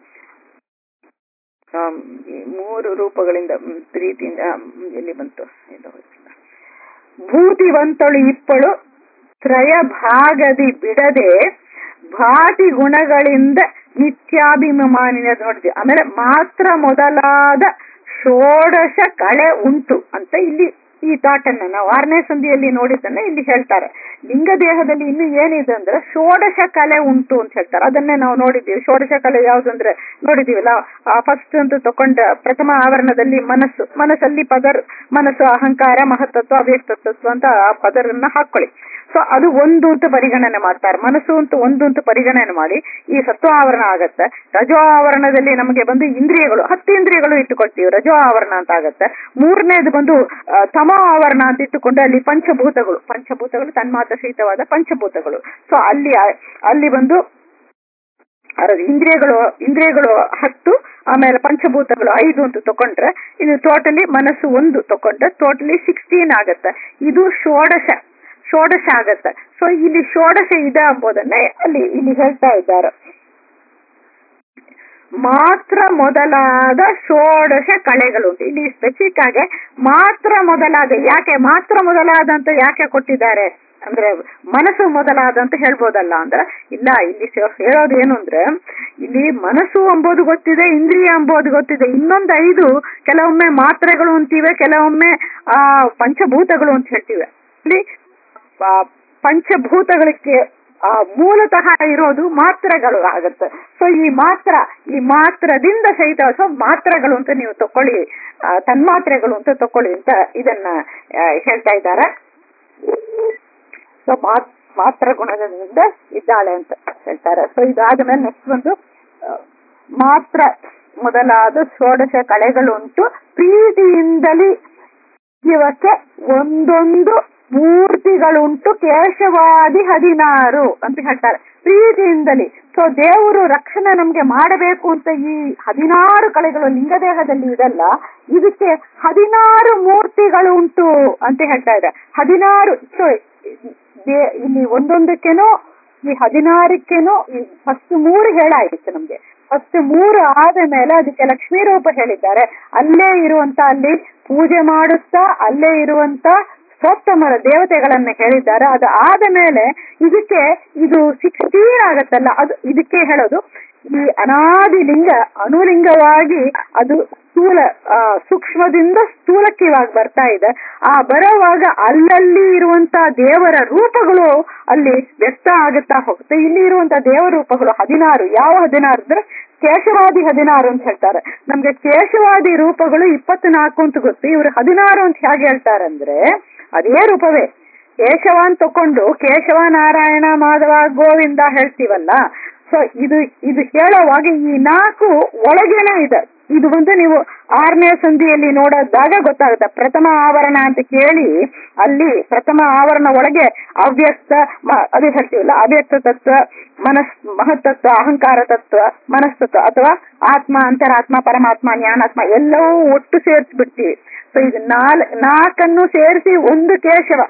ಆಮ್, ಈ ಮೂರು ರೂಪಗಳಿಂದ ಮ್, ಪ್ರೀತಿಯಿಂದ ಆಮ್, ಎಲ್ಲಿ ಬಂತು ಇದು ಹೋಯ್ತಲ್ಲ. ಭೂತಿವಂತಳು ಇಪ್ಪಳು ತ್ರಯ ಭಾಗದಿ ಬಿಡದೆ ಭಾತಿ ಗುಣಗಳಿಂದ ನಿತ್ಯಾಭಿಮಾನಿನ ನೋಡಿದ್ವಿ ಆಮೇಲೆ ಮಾತ್ರ ಮೊದಲಾದ ಷೋಡಶ ಕಳೆ ಉಂಟು ಅಂತ ಇಲ್ಲಿ ಈ ತಾಟನ್ನ ನಾವು ಆರನೇ ಸಂಧಿಯಲ್ಲಿ ನೋಡಿದ್ದನ್ನ ಇಲ್ಲಿ ಹೇಳ್ತಾರೆ ಲಿಂಗ ದೇಹದಲ್ಲಿ ಇನ್ನು ಏನಿದೆ ಅಂದ್ರೆ ಷೋಡಶ ಕಲೆ ಉಂಟು ಅಂತ ಹೇಳ್ತಾರೆ ಅದನ್ನೇ ನಾವು ನೋಡಿದ್ದೀವಿ ಷೋಡಶ ಕಲೆ ಯಾವ್ದಂದ್ರೆ ನೋಡಿದೀವಲ್ಲ ಫಸ್ಟ್ ಅಂತ ತಕೊಂಡ ಪ್ರಥಮ ಆವರಣದಲ್ಲಿ ಮನಸ್ಸು ಮನಸ್ಸಲ್ಲಿ ಪದರ್ ಮನಸ್ಸು ಅಹಂಕಾರ ಮಹತ್ತತ್ವ ಅವ್ಯಕ್ತತ್ವ ಅಂತ ಆ ಪದರನ್ನ ಹಾಕೊಳ್ಳಿ ಸೊ ಅದು ಒಂದು ಅಂತ ಪರಿಗಣನೆ ಮಾಡ್ತಾರೆ ಮನಸ್ಸು ಅಂತ ಒಂದು ಅಂತ ಪರಿಗಣನೆ ಮಾಡಿ ಈ ಸತ್ವ ಆವರಣ ಆಗತ್ತೆ ರಜೋ ಆವರಣದಲ್ಲಿ ನಮಗೆ ಬಂದು ಇಂದ್ರಿಯಗಳು ಹತ್ತು ಇಂದ್ರಿಯಗಳು ಇಟ್ಟುಕೊಳ್ತೀವಿ ರಜೋ ಆವರಣ ಅಂತ ಆಗತ್ತೆ ಮೂರನೇದು ಬಂದು ಆ, ತಮೋ ಆವರಣ ಅಂತ ಇಟ್ಟುಕೊಂಡು ಅಲ್ಲಿ ಪಂಚಭೂತಗಳು ಪಂಚಭೂತಗಳು ತನ್ಮಾತ್ರ ಸಹಿತವಾದ ಪಂಚಭೂತಗಳು ಸೊ ಅಲ್ಲಿ ಅಲ್ಲಿ ಬಂದು ಅರ- ಇಂದ್ರಿಯಗಳು ಇಂದ್ರಿಯಗಳು ಹತ್ತು ಆಮೇಲೆ ಪಂಚಭೂತಗಳು ಐದು ಅಂತ ತಕೊಂಡ್ರೆ ಇದು ಟೋಟಲಿ ಮನಸ್ಸು ಒಂದು ತಕೊಂಡ್ರೆ ಟೋಟಲಿ ಸಿಕ್ಸ್ಟೀನ್ ಆಗತ್ತೆ ಇದು ಷೋಡಶ ಷೋಡಶ ಆಗತ್ತೆ ಸೊ ಇಲ್ಲಿ ಷೋಡಶ ಇದೆ ಎಂಬುದನ್ನೇ ಅಲ್ಲಿ ಇಲ್ಲಿ ಹೇಳ್ತಾ ಇದ್ದಾರೆ ಮಾತ್ರ ಮೊದಲಾದ ಷೋಡಶ ಕಳೆಗಳುಂಟು ಇಲ್ಲಿ ಸ್ಪೆಸಿಫಿಕ್ ಆಗಿ ಮಾತ್ರ ಮೊದಲಾದ ಯಾಕೆ ಮಾತ್ರ ಮೊದಲಾದ ಅಂತ ಯಾಕೆ ಕೊಟ್ಟಿದ್ದಾರೆ ಅಂದ್ರೆ ಮನಸ್ಸು ಮೊದಲಾದ ಅಂತ ಹೇಳ್ಬೋದಲ್ಲ ಅಂದ್ರೆ ಇಲ್ಲ ಇಲ್ಲಿ ಸೆ- ಹೇಳೋದು ಏನು ಅಂದ್ರೆ ಇಲ್ಲಿ ಮನಸ್ಸು ಎಂಬುದು ಗೊತ್ತಿದೆ ಇಂದ್ರಿಯ ಎಂಬುದು ಗೊತ್ತಿದೆ ಇನ್ನೊಂದು ಐದು ಕೆಲವೊಮ್ಮೆ ಮಾತ್ರೆಗಳು ಅಂತೀವೆ ಕೆಲವೊಮ್ಮೆ ಆ ಪಂಚಭೂತಗಳು ಅಂತ ಹೇಳ್ತೀವಿ ಇಲ್ಲಿ ಆ, ಪಂಚಭೂತಗಳಿಗೆ ಆ, ಮೂಲತಃ ಇರೋದು ಮಾತ್ರೆಗಳು ಆಗತ್ತೆ ಸೊ ಈ ಮಾತ್ರ ಈ ಮಾತ್ರದಿಂದ ಸಹಿತ ಸೊ ಮಾತ್ರೆಗಳು ಅಂತ ನೀವು ತಕೊಳ್ಳಿ ಆ, ತನ್ಮಾತ್ರೆಗಳು ಅಂತ ತಕೊಳ್ಳಿ ಅಂತ ಇದನ್ನ ಆ, ಹೇಳ್ತಾ ಇದ್ದಾರೆ ಸೊ ಮಾತ್ರ ಗುಣದಿಂದ ಇದ್ದಾಳೆ ಅಂತ ಹೇಳ್ತಾರೆ ಸೊ ಇದಾದ ಮೇಲೆ ನೆಕ್ಸ್ಟ್ ಒಂದು ಆ, ಮಾತ್ರ ಮೊದಲಾದ ಷೋಡಶ ಕಳೆಗಳು ಉಂಟು ಪ್ರೀತಿಯಿಂದಲೇ ಇವಕ್ಕೆ ಒಂದೊಂದು ಮೂರ್ತಿಗಳುಂಟು ಕೇಶವಾದಿ ಹದಿನಾರು ಅಂತ ಹೇಳ್ತಾರೆ ಪ್ರೀತಿಯಿಂದಲೇ ಸೊ ದೇವರು ರಕ್ಷಣೆ ನಮ್ಗೆ ಮಾಡಬೇಕು ಅಂತ ಈ ಹದಿನಾರು ಕಳೆಗಳು ಲಿಂಗದೇಹದಲ್ಲಿ ಇದಲ್ಲ ಇದಕ್ಕೆ ಹದಿನಾರು ಮೂರ್ತಿಗಳು ಉಂಟು ಅಂತ ಹೇಳ್ತಾ ಇದೆ ಹದಿನಾರು ಸೊ ಇಲ್ಲಿ ಒಂದೊಂದಕ್ಕೇನೋ ಈ ಹದಿನಾರಕ್ಕೇನೋ ಫಸ್ಟ್ ಮೂರು ಹೇಳಾಯಿತು ನಮ್ಗೆ ಫಸ್ಟ್ ಮೂರು ಆದ ಮೇಲೆ ಅದಕ್ಕೆ ಲಕ್ಷ್ಮೀ ರೂಪ ಹೇಳಿದ್ದಾರೆ ಅಲ್ಲೇ ಇರುವಂತ ಅಲ್ಲಿ ಪೂಜೆ ಮಾಡುತ್ತಾ ಅಲ್ಲೇ ಇರುವಂತ ಸ್ತೋತ್ತಮರ ದೇವತೆಗಳನ್ನ ಹೇಳಿದ್ದಾರೆ ಅದು ಆದ ಮೇಲೆ ಇದಕ್ಕೆ ಇದು ಸಿಕ್ಸ್ಟೀನ್ ಆಗತ್ತಲ್ಲ ಅದು ಇದಕ್ಕೆ ಹೇಳೋದು ಈ ಅನಾದಿ ಲಿಂಗ ಅನುಲಿಂಗವಾಗಿ ಅದು ಸ್ಥೂಲ ಆ, ಸೂಕ್ಷ್ಮದಿಂದ ಸ್ಥೂಲಕ್ಕೆ ಇವಾಗ ಬರ್ತಾ ಇದೆ ಆ ಬರೋವಾಗ ಅಲ್ಲಲ್ಲಿ ಇರುವಂತ ದೇವರ ರೂಪಗಳು ಅಲ್ಲಿ ವ್ಯಕ್ತ ಆಗುತ್ತಾ ಹೋಗುತ್ತೆ ಇಲ್ಲಿ ಇರುವಂತ ದೇವರ ರೂಪಗಳು ಹದಿನಾರು ಯಾವ ಹದಿನಾರು ಅಂದ್ರೆ ಕೇಶವಾದಿ ಹದಿನಾರು ಅಂತ ಹೇಳ್ತಾರೆ ನಮ್ಗೆ ಕೇಶವಾದಿ ರೂಪಗಳು ಇಪ್ಪತ್ನಾಲ್ಕು ಅಂತ ಗೊತ್ತು ಇವರು ಹದಿನಾರು ಅಂತ ಹೇಗೆ ಹೇಳ್ತಾರೆ ಅಂದ್ರೆ ಅದೇ ರೂಪವೇ ಕೇಶವ ಅಂತ ತಕೊಂಡು ಕೇಶವ ನಾರಾಯಣ ಮಾಧವ ಗೋವಿಂದ ಹೇಳ್ತೀವಲ್ಲ ಸೊ ಇದು ಇದು ಹೇಳೋವಾಗ ಈ ನಾಲ್ಕು ಒಳಗೇನೆ ಇದೆ ಇದು ಒಂದು ನೀವು ಆರನೇ ಸಂಧಿಯಲ್ಲಿ ನೋಡೋದಾಗ ಗೊತ್ತಾಗುತ್ತೆ ಪ್ರಥಮ ಆವರಣ ಅಂತ ಕೇಳಿ ಅಲ್ಲಿ ಪ್ರಥಮ ಆವರಣ ಒಳಗೆ ಅವ್ಯಕ್ತ ಮ- ಅದು ಹೇಳ್ತೀವಲ್ಲ ಅವ್ಯಕ್ತ ತತ್ವ ಮನಸ್ ಮಹತ್ತತ್ವ ಅಹಂಕಾರ ತತ್ವ ಮನಸ್ತತ್ವ ಅಥವಾ ಆತ್ಮ ಅಂತರಾತ್ಮ ಪರಮಾತ್ಮ ಜ್ಞಾನಾತ್ಮ ಎಲ್ಲವೂ ಒಟ್ಟು ಸೇರಿಸ್ಬಿಡ್ತೀವಿ ಸೊ ಇದು ನಾಲ್ ನಾಲ್ಕನ್ನು ಸೇರಿಸಿ ಒಂದು ಕೇಶವ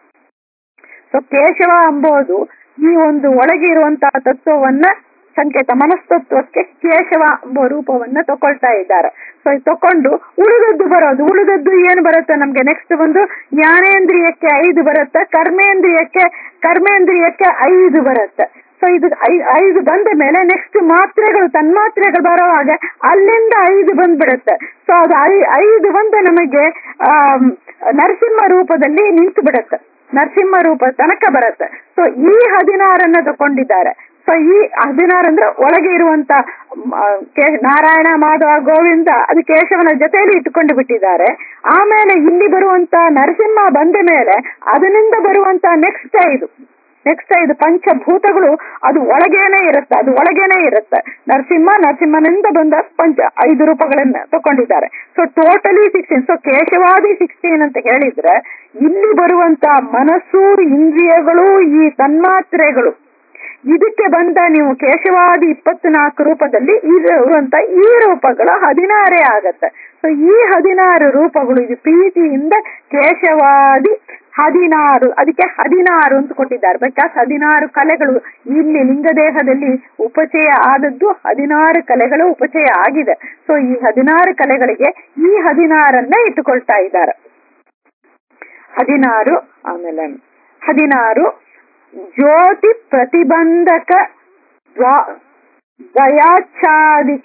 ಸೊ ಕೇಶವ ಎಂಬುದು ಈ ಒಂದು ಒಳಗೆ ಇರುವಂತಹ ತತ್ವವನ್ನ ಸಂಕೇತ ಮನಸ್ತತ್ವಕ್ಕೆ ಕೇಶವ ಎಂಬ ರೂಪವನ್ನ ತಕೊಳ್ತಾ ಇದ್ದಾರೆ ಸೊ ಇದು ತಕೊಂಡು ಉಳಿದದ್ದು ಬರೋದು ಉಳಿದದ್ದು ಏನು ಬರುತ್ತೆ ನಮ್ಗೆ ನೆಕ್ಸ್ಟ್ ಬಂದು ಜ್ಞಾನೇಂದ್ರಿಯಕ್ಕೆ ಐದು ಬರುತ್ತೆ ಕರ್ಮೇಂದ್ರಿಯಕ್ಕೆ ಕರ್ಮೇಂದ್ರಿಯಕ್ಕೆ ಐದು ಬರುತ್ತೆ ಸೊ ಇದು ಐ- ಐದು ಬಂದ ಮೇಲೆ ನೆಕ್ಸ್ಟ್ ಮಾತ್ರೆಗಳು ತನ್ಮಾತ್ರೆಗಳು ಬರುವಾಗ ಅಲ್ಲಿಂದ ಐದು ಬಂದ್ಬಿಡುತ್ತೆ ಸೊ ಅದು ಐ- ಐದು ಬಂದು ನಮಗೆ ಆಮ್, ನರಸಿಂಹ ರೂಪದಲ್ಲಿ ನಿಂತು ಬಿಡುತ್ತೆ ನರಸಿಂಹ ರೂಪ ತನಕ ಬರುತ್ತೆ ಸೊ ಈ ಹದಿನಾರನ್ನ ತಕೊಂಡಿದ್ದಾರೆ ಸೊ ಈ ಹದಿನಾರು ಅಂದ್ರೆ ಒಳಗೆ ಇರುವಂತ ಮ, ಕೇ- ನಾರಾಯಣ ಮಾಧವ ಗೋವಿಂದ ಅದು ಕೇಶವನ ಜೊತೆಯಲ್ಲಿ ಇಟ್ಟುಕೊಂಡು ಬಿಟ್ಟಿದ್ದಾರೆ ಆಮೇಲೆ ಇಲ್ಲಿ ಬರುವಂತ ನರಸಿಂಹ ಬಂದ ಮೇಲೆ ಅದರಿಂದ ಬರುವಂತ ನೆಕ್ಸ್ಟ್ ಐದು ನೆಕ್ಸ್ಟ್ ಐದು ಪಂಚಭೂತಗಳು ಅದು ಒಳಗೇನೆ ಇರುತ್ತೆ ಅದು ಒಳಗೇನೆ ಇರುತ್ತೆ ನರಸಿಂಹ ನರಸಿಂಹನಿಂದ ಬಂದ ಪಂಚ ಐದು ರೂಪಗಳನ್ನ ತಕೊಂಡಿದ್ದಾರೆ ಸೊ ಟೋಟಲಿ ಸಿಕ್ಸ್ಟೀನ್ ಸೊ ಕೇಶವಾದಿ ಸಿಕ್ಸ್ಟೀನ್ ಅಂತ ಹೇಳಿದ್ರೆ ಇಲ್ಲಿ ಬರುವಂತ ಮನಸ್ಸು ಇಂದ್ರಿಯಗಳು ಈ ತನ್ಮಾತ್ರೆಗಳು ಇದಕ್ಕೆ ಬಂದ ನೀವು ಕೇಶವಾದಿ ಇಪ್ಪತ್ನಾಲ್ಕು ರೂಪದಲ್ಲಿ ಇರುವಂತ ಈ ರೂಪಗಳು ಹದಿನಾರೇ ಆಗತ್ತೆ ಸೊ ಈ ಹದಿನಾರು ರೂಪಗಳು ಇದು ಪ್ರೀತಿಯಿಂದ ಕೇಶವಾದಿ ಹದಿನಾರು ಅದಕ್ಕೆ ಹದಿನಾರು ಅಂತ ಕೊಟ್ಟಿದ್ದಾರೆ ಬಿಕಾಸ್ ಹದಿನಾರು ಕಲೆಗಳು ಇಲ್ಲಿ ಲಿಂಗದೇಹದಲ್ಲಿ ಉಪಚಯ ಆದದ್ದು ಹದಿನಾರು ಕಲೆಗಳು ಉಪಚಯ ಆಗಿದೆ ಸೊ ಈ ಹದಿನಾರು ಕಲೆಗಳಿಗೆ ಈ ಹದಿನಾರನ್ನ ಇಟ್ಟುಕೊಳ್ತಾ ಇದ್ದಾರೆ ಹದಿನಾರು ಆಮೇಲೆ ಹದಿನಾರು ಜ್ಯೋತಿ ಪ್ರತಿಬಂಧಕ ದ್ವಾ- ದಯಾಚ್ಛಾದಿಕ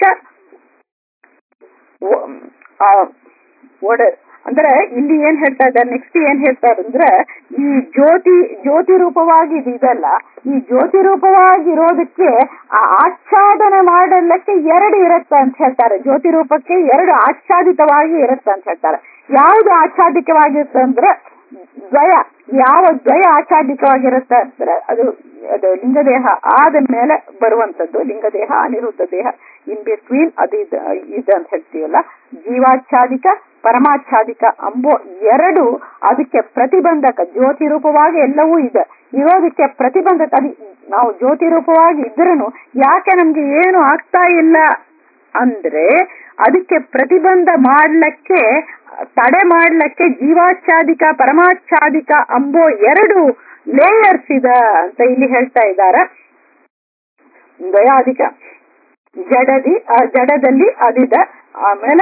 ಒ- ಆ, ಒಡ ಅಂದ್ರೆ ಇಲ್ಲಿ ಏನ್ ಹೇಳ್ತಾ ಇದ್ದಾರೆ ನೆಕ್ಸ್ಟ್ ಏನ್ ಹೇಳ್ತಾರೆ ಅಂದ್ರೆ ಈ ಜ್ಯೋತಿ ಜ್ಯೋತಿ ರೂಪವಾಗಿ ಇದು ಇದಲ್ಲ ಈ ಜ್ಯೋತಿ ರೂಪವಾಗಿರೋದಕ್ಕೆ ಆ ಆಚ್ಛಾದನೆ ಮಾಡಲಿಕ್ಕೆ ಎರಡು ಇರುತ್ತೆ ಅಂತ ಹೇಳ್ತಾರೆ ಜ್ಯೋತಿ ರೂಪಕ್ಕೆ ಎರಡು ಆಚ್ಛಾದಿತವಾಗಿ ಇರುತ್ತೆ ಅಂತ ಹೇಳ್ತಾರೆ ಯಾವುದು ಆಚ್ಛಾದಿತವಾಗಿರುತ್ತೆ ಅಂದ್ರೆ ದ್ವಯ ಯಾವ ದ್ವಯ ಆಚ್ಛಾದಿತವಾಗಿರುತ್ತೆ ಅಂದ್ರೆ ಅದು ಅದು ಲಿಂಗದೇಹ ಆದ ಮೇಲೆ ಬರುವಂತದ್ದು ಲಿಂಗದೇಹ ಅನಿರುದ್ಧ ದೇಹ ಇನ್ ಬಿಟ್ವೀನ್ ಅದು ಇದು ಇದು ಅಂತ ಹೇಳ್ತೀವಲ್ಲ ಜೀವಾಚ್ಛಾದಿಕ ಪರಮಾಚ್ಛಾದಿಕ ಅಂಬೋ ಎರಡು ಅದಕ್ಕೆ ಪ್ರತಿಬಂಧಕ ಜ್ಯೋತಿ ರೂಪವಾಗಿ ಎಲ್ಲವೂ ಇದೆ ಇರೋದಕ್ಕೆ ಪ್ರತಿಬಂಧಕ ಅದು ನಾವು ಜ್ಯೋತಿ ರೂಪವಾಗಿ ಇದ್ರೂ ಯಾಕೆ ನಮ್ಗೆ ಏನು ಆಗ್ತಾ ಇಲ್ಲ ಅಂದ್ರೆ ಅದಕ್ಕೆ ಪ್ರತಿಬಂಧ ಮಾಡ್ಲಿಕ್ಕೆ ತಡೆ ಮಾಡ್ಲಿಕ್ಕೆ ಜೀವಾಚ್ಛಾದಿಕ ಪರಮಾಚ್ಛಾದಿಕ ಅಂಬೋ ಎರಡು ಲೇಯರ್ಸ್ ಇದೆ ಅಂತ ಇಲ್ಲಿ ಹೇಳ್ತಾ ಇದ್ದಾರೆ ದಯಾಧಿಕ ಜಡದಿ ಆ ಜಡದಲ್ಲಿ ಅದಿದೆ ಆಮೇಲೆ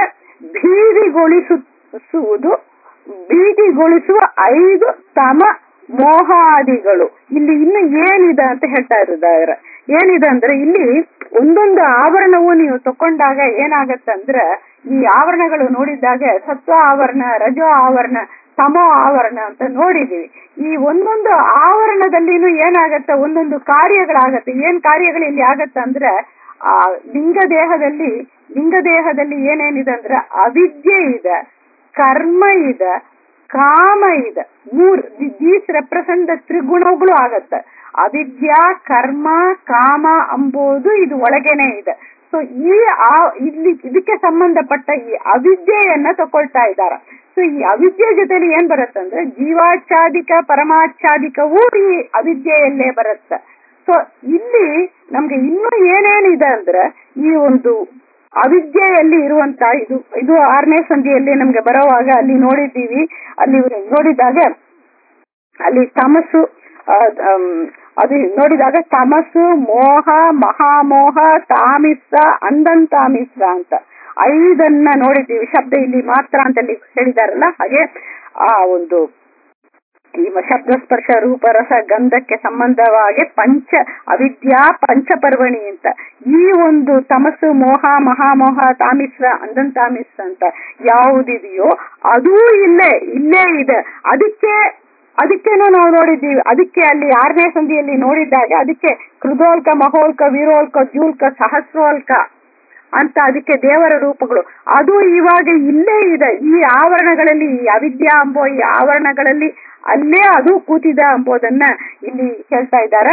ಭೀತಿಗೊಳಿಸುವುದು ಭೀತಿಗೊಳಿಸುವ ಐದು ತಮ ಮೋಹಾದಿಗಳು ಇಲ್ಲಿ ಇನ್ನು ಏನಿದೆ ಅಂತ ಹೇಳ್ತಾ ಇದ್ದಾರೆ ಏನಿದೆ ಅಂದ್ರೆ ಇಲ್ಲಿ ಒಂದೊಂದು ಆವರಣವು ನೀವು ತಕೊಂಡಾಗ ಏನಾಗತ್ತೆ ಅಂದ್ರೆ ಈ ಆವರಣಗಳು ನೋಡಿದಾಗ ಸತ್ವ ಆವರಣ ರಜೋ ಆವರಣ ತಮೋ ಆವರಣ ಅಂತ ನೋಡಿದೀವಿ ಈ ಒಂದೊಂದು ಆವರಣದಲ್ಲಿನೂ ಏನಾಗತ್ತೆ ಒಂದೊಂದು ಕಾರ್ಯಗಳಾಗತ್ತೆ ಏನ್ ಕಾರ್ಯಗಳು ಇಲ್ಲಿ ಆಗತ್ತೆ ಅಂದ್ರೆ ಆ ಲಿಂಗ ದೇಹದಲ್ಲಿ ಲಿಂಗ ದೇಹದಲ್ಲಿ ಏನೇನಿದೆ ಅಂದ್ರೆ ಅವಿದ್ಯೆ ಇದೆ ಕರ್ಮ ಇದೆ ಕಾಮ ಇದೆ ಮೂರ್ ದೀಸ್ ರೆಪ್ರೆಸೆಂಟ್ ದ ತ್ರಿಗುಣಗಳು ಆಗತ್ತೆ ಅವಿದ್ಯಾ ಕರ್ಮ ಕಾಮ ಅಂಬುದು ಇದು ಒಳಗೇನೆ ಇದೆ ಸೊ ಈ ಆ ಇಲ್ಲಿ ಇದಕ್ಕೆ ಸಂಬಂಧಪಟ್ಟ ಈ ಅವಿದ್ಯೆಯನ್ನ ತಕೊಳ್ತಾ ಇದ್ದಾರೆ ಸೊ ಈ ಅವಿದ್ಯೆ ಜೊತೆಲಿ ಏನ್ ಬರುತ್ತೆ ಅಂದ್ರೆ ಜೀವಾಚ್ಛಾದಿಕ ಪರಮಾಚ್ಛಾದಿಕವೂ ಈ ಅವಿದ್ಯೆಯಲ್ಲೇ ಬರುತ್ತೆ ಸೊ ಇಲ್ಲಿ ನಮ್ಗೆ ಇನ್ನೂ ಏನೇನಿದೆ ಅಂದ್ರೆ ಈ ಒಂದು ಅವಿದ್ಯೆಯಲ್ಲಿ ಇರುವಂತ ಇದು ಇದು ಆರನೇ ಸಂಧಿಯಲ್ಲಿ ನಮ್ಗೆ ಬರೋವಾಗ ಅಲ್ಲಿ ನೋಡಿದ್ದೀವಿ ಅಲ್ಲಿ ನೋಡಿದಾಗ ಅಲ್ಲಿ ತಮಸ್ಸು ಆ, ಆಮ್, ಅದು ನೋಡಿದಾಗ ತಮಸ್ಸು ಮೋಹ ಮಹಾಮೋಹ ತಾಮಿಸ್ಸ ಅಂದಂತಾಮಿಸ್ಸ ಅಂತ ಐದನ್ನ ನೋಡಿದ್ದೀವಿ ಶಬ್ದ ಇಲ್ಲಿ ಮಾತ್ರ ಅಂತ ಅಲ್ಲಿ ಹೇಳಿದಾರಲ್ಲ ಹಾಗೆ ಆ ಒಂದು ಈ ಶಬ್ದ ಸ್ಪರ್ಶ ರೂಪ ರಸ ಗಂಧಕ್ಕೆ ಸಂಬಂಧವಾಗಿ ಪಂಚ ಅವಿದ್ಯಾ ಪಂಚಪರ್ವಣಿ ಅಂತ ಈ ಒಂದು ತಮಸ್ಸು ಮೋಹ ಮಹಾಮೋಹ ತಾಮಿಸ್ರ ಅಂದಂತಾಮಿಸ್ ಅಂತ ಯಾವುದಿದೆಯೋ ಅದೂ ಇಲ್ಲೇ ಇಲ್ಲೇ ಇದೆ ಅದಕ್ಕೆ ಅದಕ್ಕೇನು ನಾವು ನೋಡಿದ್ದೀವಿ ಅದಕ್ಕೆ ಅಲ್ಲಿ ಆರನೇ ಸಂಧಿಯಲ್ಲಿ ನೋಡಿದಾಗ ಅದಕ್ಕೆ ಕೃದೋಲ್ಕ ಮಹೋಲ್ಕ ವೀರೋಲ್ಕ ಜೂಲ್ಕ ಸಹಸ್ರೋಲ್ಕ ಅಂತ ಅದಕ್ಕೆ ದೇವರ ರೂಪಗಳು ಅದು ಇವಾಗ ಇಲ್ಲೇ ಇದೆ ಈ ಆವರಣಗಳಲ್ಲಿ ಈ ಅವಿದ್ಯಾ ಅಂಬೋ ಈ ಆವರಣಗಳಲ್ಲಿ ಅಲ್ಲೇ ಅದು ಕೂತಿದೆ ಎಂಬುದನ್ನ ಇಲ್ಲಿ ಹೇಳ್ತಾ ಇದ್ದಾರೆ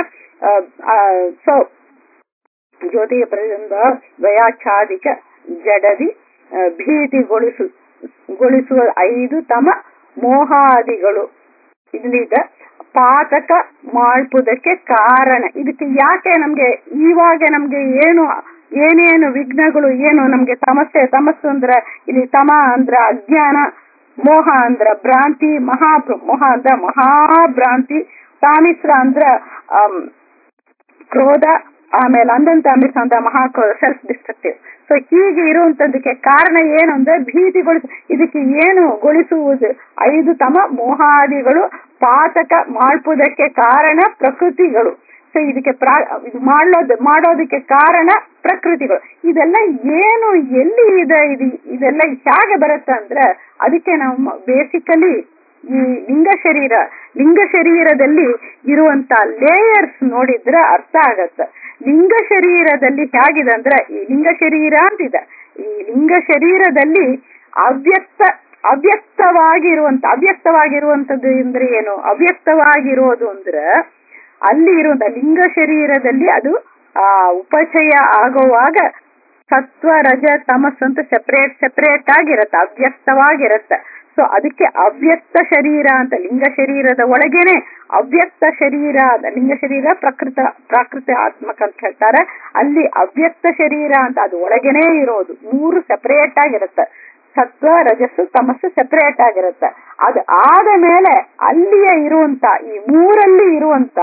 ಸೊ ಜ್ಯೋತಿಯ ಪ್ರತಿಬಿಂಬ ವಯಾಚ್ಛಾದಿಕ ಜಡದಿ ಆ, ಭೀತಿಗೊಳಿಸು ಗೊಳಿಸುವ ಐದು ತಮ ಮೋಹಾದಿಗಳು ಇಲ್ಲಿದೆ ಪಾತಕ ಮಾಡ್ಪುದಕ್ಕೆ ಕಾರಣ ಇದಕ್ಕೆ ಯಾಕೆ ನಮ್ಗೆ ಇವಾಗ ನಮ್ಗೆ ಏನು ಏನೇನು ವಿಘ್ನಗಳು ಏನು ನಮ್ಗೆ ಸಮಸ್ಯೆ ತಮಸ್ಸು ಅಂದ್ರೆ ಇಲ್ಲಿ ತಮ ಅಂದ್ರ ಅಜ್ಞಾನ ಮೋಹ ಅಂದ್ರ ಭ್ರಾಂತಿ ಮಹಾ ಮೋಹ ಅಂದ್ರ ಮಹಾಭ್ರಾಂತಿ ತಾಮಿಸ್ರ ಅಂದ್ರ ಆಮ್, ಕ್ರೋಧ ಆಮೇಲೆ ಅಂದಂತ ಅಮಿಸ ಅಂತ ಮಹಾ ಸೆಲ್ಫ್ ಡಿಸ್ಟ್ರಕ್ಟಿವ್ ಸೊ ಹೀಗೆ ಇರುವಂತದಕ್ಕೆ ಕಾರಣ ಏನು ಅಂದ್ರೆ ಭೀತಿಗೊಳಿಸ ಇದಕ್ಕೆ ಏನು ಗೊಳಿಸುವುದು ಐದು ತಮ ಮೋಹಾದಿಗಳು ಪಾತಕ ಮಾಡ್ಪುದಕ್ಕೆ ಕಾರಣ ಪ್ರಕೃತಿಗಳು ಸೊ ಇದಕ್ಕೆ ಪ್ರಾ ಇದು ಮಾಡೋದು ಮಾಡೋದಕ್ಕೆ ಕಾರಣ ಪ್ರಕೃತಿಗಳು ಇದೆಲ್ಲ ಏನು ಎಲ್ಲಿ ಇದೆ ಇದು ಇದೆಲ್ಲ ಹೇಗೆ ಬರುತ್ತೆ ಅಂದ್ರೆ ಅದಕ್ಕೆ ನಾವು ಬೇಸಿಕಲಿ ಈ ಲಿಂಗ ಶರೀರ ಲಿಂಗ ಶರೀರದಲ್ಲಿ ಇರುವಂತ ಲೇಯರ್ಸ್ ನೋಡಿದ್ರೆ ಅರ್ಥ ಆಗತ್ತೆ ಲಿಂಗ ಶರೀರದಲ್ಲಿ ಹೇಗಿದೆ ಅಂದ್ರೆ ಈ ಲಿಂಗ ಶರೀರ ಅಂತಿದೆ ಈ ಲಿಂಗ ಶರೀರದಲ್ಲಿ ಅವ್ಯಕ್ತ ಅವ್ಯಕ್ತವಾಗಿರುವಂತ ಅವ್ಯಕ್ತವಾಗಿರುವಂತದ್ದು ಅಂದ್ರೆ ಏನು ಅವ್ಯಕ್ತವಾಗಿರೋದು ಅಂದ್ರೆ ಅಲ್ಲಿ ಇರುವಂತ ಲಿಂಗ ಶರೀರದಲ್ಲಿ ಅದು ಆ ಉಪಚಯ ಆಗುವಾಗ ಸತ್ವ ರಜ ತಮಸ್ ಅಂತ ಸೆಪರೇಟ್ ಸೆಪರೇಟ್ ಆಗಿರತ್ತೆ ಅವ್ಯಕ್ತವಾಗಿರತ್ತೆ ಸೊ ಅದಕ್ಕೆ ಅವ್ಯಕ್ತ ಶರೀರ ಅಂತ ಲಿಂಗ ಶರೀರದ ಒಳಗೇನೆ ಅವ್ಯಕ್ತ ಶರೀರ ಲಿಂಗ ಶರೀರ ಪ್ರಕೃತ ಪ್ರಾಕೃತ ಆತ್ಮಕ ಅಂತ ಹೇಳ್ತಾರೆ ಅಲ್ಲಿ ಅವ್ಯಕ್ತ ಶರೀರ ಅಂತ ಅದು ಒಳಗೇನೆ ಇರೋದು ಮೂರು ಸೆಪರೇಟ್ ಆಗಿರುತ್ತೆ ಸತ್ವ ರಜಸ್ಸು ತಮಸ್ಸು ಸೆಪರೇಟ್ ಆಗಿರುತ್ತೆ ಅದು ಆದ ಮೇಲೆ ಅಲ್ಲಿಯೇ ಇರುವಂತ ಈ ಮೂರಲ್ಲಿ ಇರುವಂತ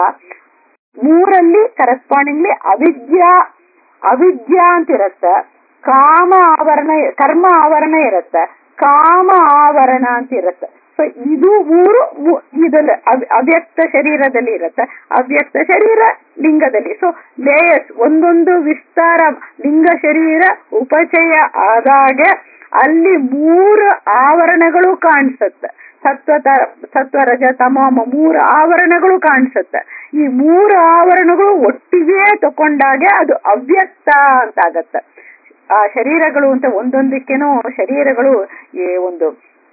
ಮೂರಲ್ಲಿ ಕರೆಸ್ಪಾಂಡಿಂಗ್ಲಿ ಅವಿದ್ಯಾ ಅವಿದ್ಯಾ ಅಂತ ಇರತ್ತೆ ಕಾಮ ಆವರಣ ಕರ್ಮ ಆವರಣ ಇರತ್ತೆ ಕಾಮ ಆವರಣ ಅಂತ ಇರುತ್ತೆ ಸೊ ಇದು ಮೂರು ಇದಲ್ಲಿ ಅವ್ಯಕ್ತ ಶರೀರದಲ್ಲಿ ಇರುತ್ತೆ ಅವ್ಯಕ್ತ ಶರೀರ ಲಿಂಗದಲ್ಲಿ ಸೊ ಲೇಯರ್ಸ್ ಒಂದೊಂದು ವಿಸ್ತಾರ ಲಿಂಗ ಶರೀರ ಉಪಚಯ ಆದಾಗ ಅಲ್ಲಿ ಮೂರು ಆವರಣಗಳು ಕಾಣಿಸುತ್ತೆ ಸತ್ವ ಸತ್ವ ರಜ ತಮೋಮ ಮೂರು ಆವರಣಗಳು ಕಾಣಿಸುತ್ತೆ ಈ ಮೂರು ಆವರಣಗಳು ಒಟ್ಟಿಗೆ ತಕೊಂಡಾಗೆ ಅದು ಅವ್ಯಕ್ತ ಅಂತ ಆಗತ್ತೆ ಆ ಶರೀರಗಳು ಅಂತ ಒಂದೊಂದಕ್ಕೇನೋ ಶರೀರಗಳು ಈ ಒಂದು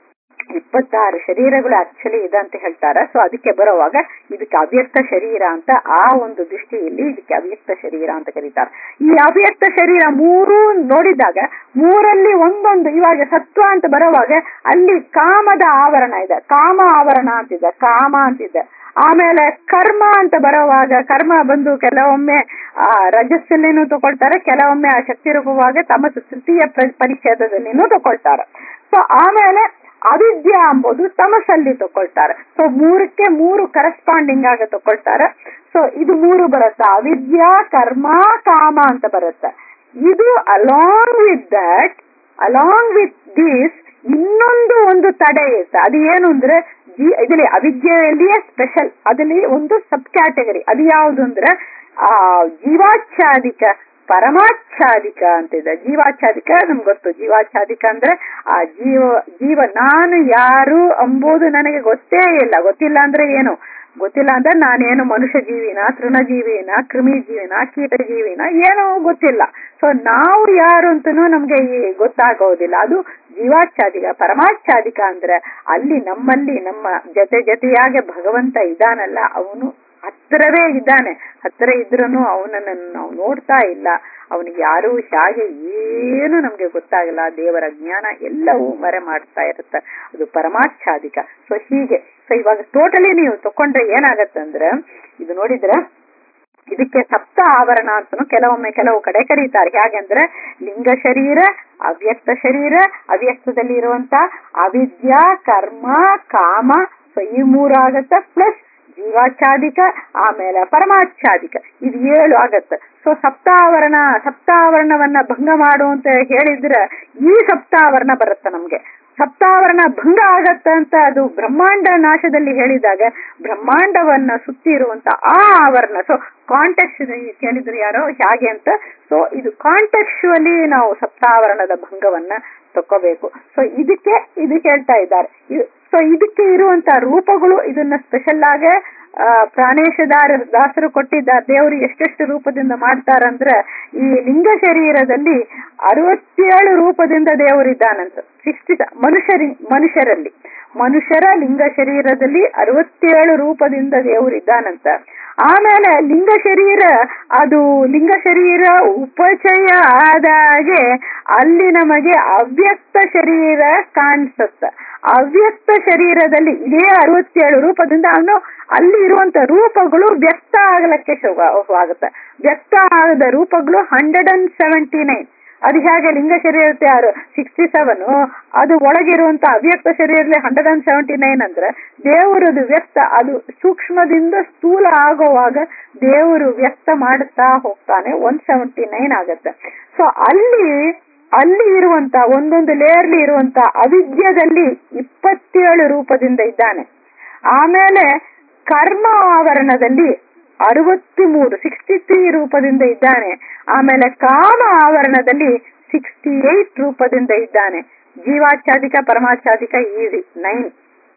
ಇಪ್ಪತ್ತಾರು ಶರೀರಗಳು ಆಕ್ಚುಲಿ ಇದೆ ಅಂತ ಹೇಳ್ತಾರೆ ಸೊ ಅದಕ್ಕೆ ಬರುವಾಗ ಇದಕ್ಕೆ ಅವ್ಯಕ್ತ ಶರೀರ ಅಂತ ಆ ಒಂದು ದೃಷ್ಟಿಯಲ್ಲಿ ಇದಕ್ಕೆ ಅವ್ಯಕ್ತ ಶರೀರ ಅಂತ ಕರೀತಾರೆ ಈ ಅವ್ಯಕ್ತ ಶರೀರ ಮೂರು ನೋಡಿದಾಗ ಮೂರಲ್ಲಿ ಒಂದೊಂದು ಇವಾಗ ಸತ್ವ ಅಂತ ಬರುವಾಗ ಅಲ್ಲಿ ಕಾಮದ ಆವರಣ ಇದೆ ಕಾಮ ಆವರಣ ಅಂತಿದೆ ಕಾಮ ಅಂತಿದೆ ಆಮೇಲೆ ಕರ್ಮ ಅಂತ ಬರುವಾಗ ಕರ್ಮ ಬಂದು ಕೆಲವೊಮ್ಮೆ ಆ ರಜಸ್ಸಲ್ಲಿನೂ ತಗೊಳ್ತಾರೆ ಕೆಲವೊಮ್ಮೆ ಆ ಶಕ್ತಿ ರೂಪವಾಗ ತಮ್ಮ ತೃತೀಯ ಪರಿಚ್ಛೇದದಲ್ಲಿನೂ ತಗೊಳ್ತಾರೆ ಸೊ ಆಮೇಲೆ ಅವಿದ್ಯಾ ಎಂಬುದು ತಮಸಲ್ಲಿ ತಗೊಳ್ತಾರೆ ಸೊ ಮೂರಕ್ಕೆ ಮೂರು ಕರೆಸ್ಪಾಂಡಿಂಗ್ ಆಗ ತಗೊಳ್ತಾರೆ ಸೊ ಇದು ಮೂರು ಬರುತ್ತೆ ಅವಿದ್ಯಾ ಕರ್ಮ ಕಾಮ ಅಂತ ಬರುತ್ತೆ ಇದು along with that along with this ಇನ್ನೊಂದು ಒಂದು ತಡೆ ಇರುತ್ತೆ ಅದು ಏನು ಅಂದ್ರೆ ಜೀ ಇದರಲ್ಲಿ ಅವಿದ್ಯೆಯಲ್ಲಿಯೇ ಸ್ಪೆಷಲ್ ಅದರಲ್ಲಿ ಒಂದು ಸಬ್ ಕ್ಯಾಟಗರಿ ಅದು ಯಾವುದು ಅಂದ್ರೆ ಆ ಜೀವಾಚ್ಛಾದಿಕ ಪರಮಾಚ್ಛಾದಿಕ ಅಂತಿದೆ ಜೀವಾಚ್ಛಾದಿಕ ನಮ್ಗೆ ಗೊತ್ತು ಜೀವಾಚ್ಛಾದಿಕ ಅಂದ್ರೆ ಆ ಜೀವ ಜೀವ ನಾನು ಯಾರು ಎಂಬುದು ನನಗೆ ಗೊತ್ತೇ ಇಲ್ಲ ಗೊತ್ತಿಲ್ಲ ಅಂದ್ರೆ ಏನು ಗೊತ್ತಿಲ್ಲ ಅಂದ್ರೆ ನಾನೇನು ಮನುಷ್ಯ ಜೀವಿನ ತೃಣಜೀವಿನ ಕ್ರಿಮಿ ಜೀವಿನ ಕೀಟ ಜೀವಿನ ಏನೋ ಗೊತ್ತಿಲ್ಲ ಸೊ ನಾವು ಯಾರು ಅಂತನೂ ನಮ್ಗೆ ಈ ಗೊತ್ತಾಗೋದಿಲ್ಲ ಅದು ಜೀವಾಚ್ಛಾದಿಕ ಪರಮಾಚ್ಛಾದಿಕ ಅಂದ್ರೆ ಅಲ್ಲಿ ನಮ್ಮಲ್ಲಿ ನಮ್ಮ ಜೊತೆ ಜೊತೆಯಾಗಿ ಭಗವಂತ ಇದಾನಲ್ಲ ಅವನು ಹತ್ತಿರವೇ ಇದ್ದಾನೆ ಹತ್ತಿರ ಇದ್ರೂ ಅವನನ್ನು ನಾವು ನೋಡ್ತಾ ಇಲ್ಲ ಅವನಿಗೆ ಯಾರು ಹೇಗೆ ಏನು ನಮ್ಗೆ ಗೊತ್ತಾಗಲ್ಲ ದೇವರ ಜ್ಞಾನ ಎಲ್ಲವೂ ಮರೆ ಮಾಡ್ತಾ ಇರುತ್ತೆ ಅದು ಪರಮಾಚ್ಛಾದಿಕ ಸೊ ಹೀಗೆ ಸೊ ಇವಾಗ ಟೋಟಲಿ ನೀವು ತಕೊಂಡ್ರೆ ಏನಾಗತ್ತಂದ್ರೆ ಇದು ನೋಡಿದ್ರೆ ಇದಕ್ಕೆ ಸಪ್ತ ಆವರಣ ಅಂತನೂ ಕೆಲವೊಮ್ಮೆ ಕೆಲವು ಕಡೆ ಕರೀತಾರೆ ಹೇಗೆಂದ್ರೆ ಲಿಂಗ ಶರೀರ ಅವ್ಯಕ್ತ ಶರೀರ ಅವ್ಯಕ್ತದಲ್ಲಿ ಇರುವಂತ ಅವಿದ್ಯಾ ಕರ್ಮ ಕಾಮ ಸೊ ಈ ಮೂರು ಆಗತ್ತೆ ಪ್ಲಸ್ ಜೀವಾಚ್ಛಾದಿಕ ಆಮೇಲೆ ಪರಮಾಚ್ಛಾದಿಕ ಇದು ಏಳು ಆಗತ್ತೆ ಸೊ ಸಪ್ತಾವರಣ ಸಪ್ತಾವರಣವನ್ನ ಭಂಗ ಮಾಡು ಅಂತ ಹೇಳಿದ್ರೆ ಈ ಸಪ್ತಾವರಣ ಬರುತ್ತೆ ನಮ್ಗೆ ಸಪ್ತಾವರಣ ಭಂಗ ಆಗತ್ತ ಅಂತ ಅದು ಬ್ರಹ್ಮಾಂಡ ನಾಶದಲ್ಲಿ ಹೇಳಿದಾಗ ಬ್ರಹ್ಮಾಂಡವನ್ನ ಸುತ್ತಿ ಇರುವಂತ ಆ ಆವರಣ ಸೊ ಕಾಂಟೆಕ್ಸ್ ಕೇಳಿದ್ರು ಯಾರೋ ಹೇಗೆ ಅಂತ ಸೊ ಇದು ಕಾಂಟೆಕ್ಚುಲಿ ನಾವು ಸಪ್ತಾವರಣದ ಭಂಗವನ್ನ ತಕ್ಕೋಬೇಕು ಸೊ ಇದಕ್ಕೆ ಇದು ಹೇಳ್ತಾ ಇದ್ದಾರೆ ಸೊ ಇದಕ್ಕೆ ಇರುವಂತ ರೂಪಗಳು ಇದನ್ನ ಸ್ಪೆಷಲ್ ಆಗಿ ಪ್ರಾಣೇಶದಾರ ದಾಸರು ಕೊಟ್ಟಿದ್ದಾರೆ ದೇವರು ಎಷ್ಟೆಷ್ಟು ರೂಪದಿಂದ ಮಾಡ್ತಾರಂದ್ರೆ ಈ ಲಿಂಗ ಶರೀರದಲ್ಲಿ ಅರವತ್ತೇಳು ರೂಪದಿಂದ ದೇವರಿದ್ದಾನಂತ ಸಿಕ್ಸ್ಟಿ ಮನುಷ್ಯರಿ ಮನುಷ್ಯರಲ್ಲಿ ಮನುಷ್ಯರ ಲಿಂಗ ಶರೀರದಲ್ಲಿ ಅರವತ್ತೇಳು ರೂಪದಿಂದ ದೇವರಿದ್ದಾನಂತ ಆಮೇಲೆ ಲಿಂಗ ಶರೀರ ಅದು ಲಿಂಗ ಶರೀರ ಉಪಚಯ ಆದಾಗೆ ಅಲ್ಲಿ ನಮಗೆ ಅವ್ಯಕ್ತ ಶರೀರ ಕಾಣಿಸುತ್ತೆ ಅವ್ಯಕ್ತ ಶರೀರದಲ್ಲಿ ಇದೇ ಅರವತ್ತೇಳು ರೂಪದಿಂದ ಅವನು ಅಲ್ಲಿ ಇರುವಂತ ರೂಪಗಳು ವ್ಯಕ್ತ ಆಗಲಕ್ಕೆ ಶುರುವಾಗುತ್ತೆ ವ್ಯಕ್ತ ಆಗದ ರೂಪಗಳು ಹಂಡ್ರೆಡ್ ಅಂಡ್ ಸೆವೆಂಟಿ ನೈನ್ ಅದು ಹೇಗೆ ಲಿಂಗ ಶರೀರ ಯಾರು ಸಿಕ್ಸ್ಟಿ ಸೆವೆನ್ ಅದು ಒಳಗಿರುವಂತ ಅವ್ಯಕ್ತ ಶರೀರದಲ್ಲಿ ಹಂಡ್ರೆಡ್ ಅಂಡ್ ಸೆವೆಂಟಿ ನೈನ್ ಅಂದ್ರೆ ದೇವರದು ವ್ಯಕ್ತ ಅದು ಸೂಕ್ಷ್ಮದಿಂದ ಸ್ಥೂಲ ಆಗುವಾಗ ದೇವರು ವ್ಯಕ್ತ ಮಾಡುತ್ತಾ ಹೋಗ್ತಾನೆ ಒನ್ ಸೆವೆಂಟಿ ನೈನ್ ಆಗತ್ತೆ ಸೊ ಅಲ್ಲಿ ಅಲ್ಲಿ ಇರುವಂತ ಒಂದೊಂದು ಲೇಯರ್ಲಿ ಇರುವಂತ ಅವಿದ್ಯದಲ್ಲಿ ಇಪ್ಪತ್ತೇಳು ರೂಪದಿಂದ ಇದ್ದಾನೆ ಆಮೇಲೆ ಕರ್ಮ ಆವರಣದಲ್ಲಿ ಅರವತ್ತಿ ಮೂರು ಸಿಕ್ಸ್ಟಿ ತ್ರೀ ರೂಪದಿಂದ ಇದ್ದಾನೆ ಆಮೇಲೆ ಕಾಮ ಆವರಣದಲ್ಲಿ ಸಿಕ್ಸ್ಟಿ ಏಟ್ ರೂಪದಿಂದ ಇದ್ದಾನೆ ಜೀವಾಚ್ಛಾದಿಕ ಪರಮಾಚ್ಛಾದಿಕ is nine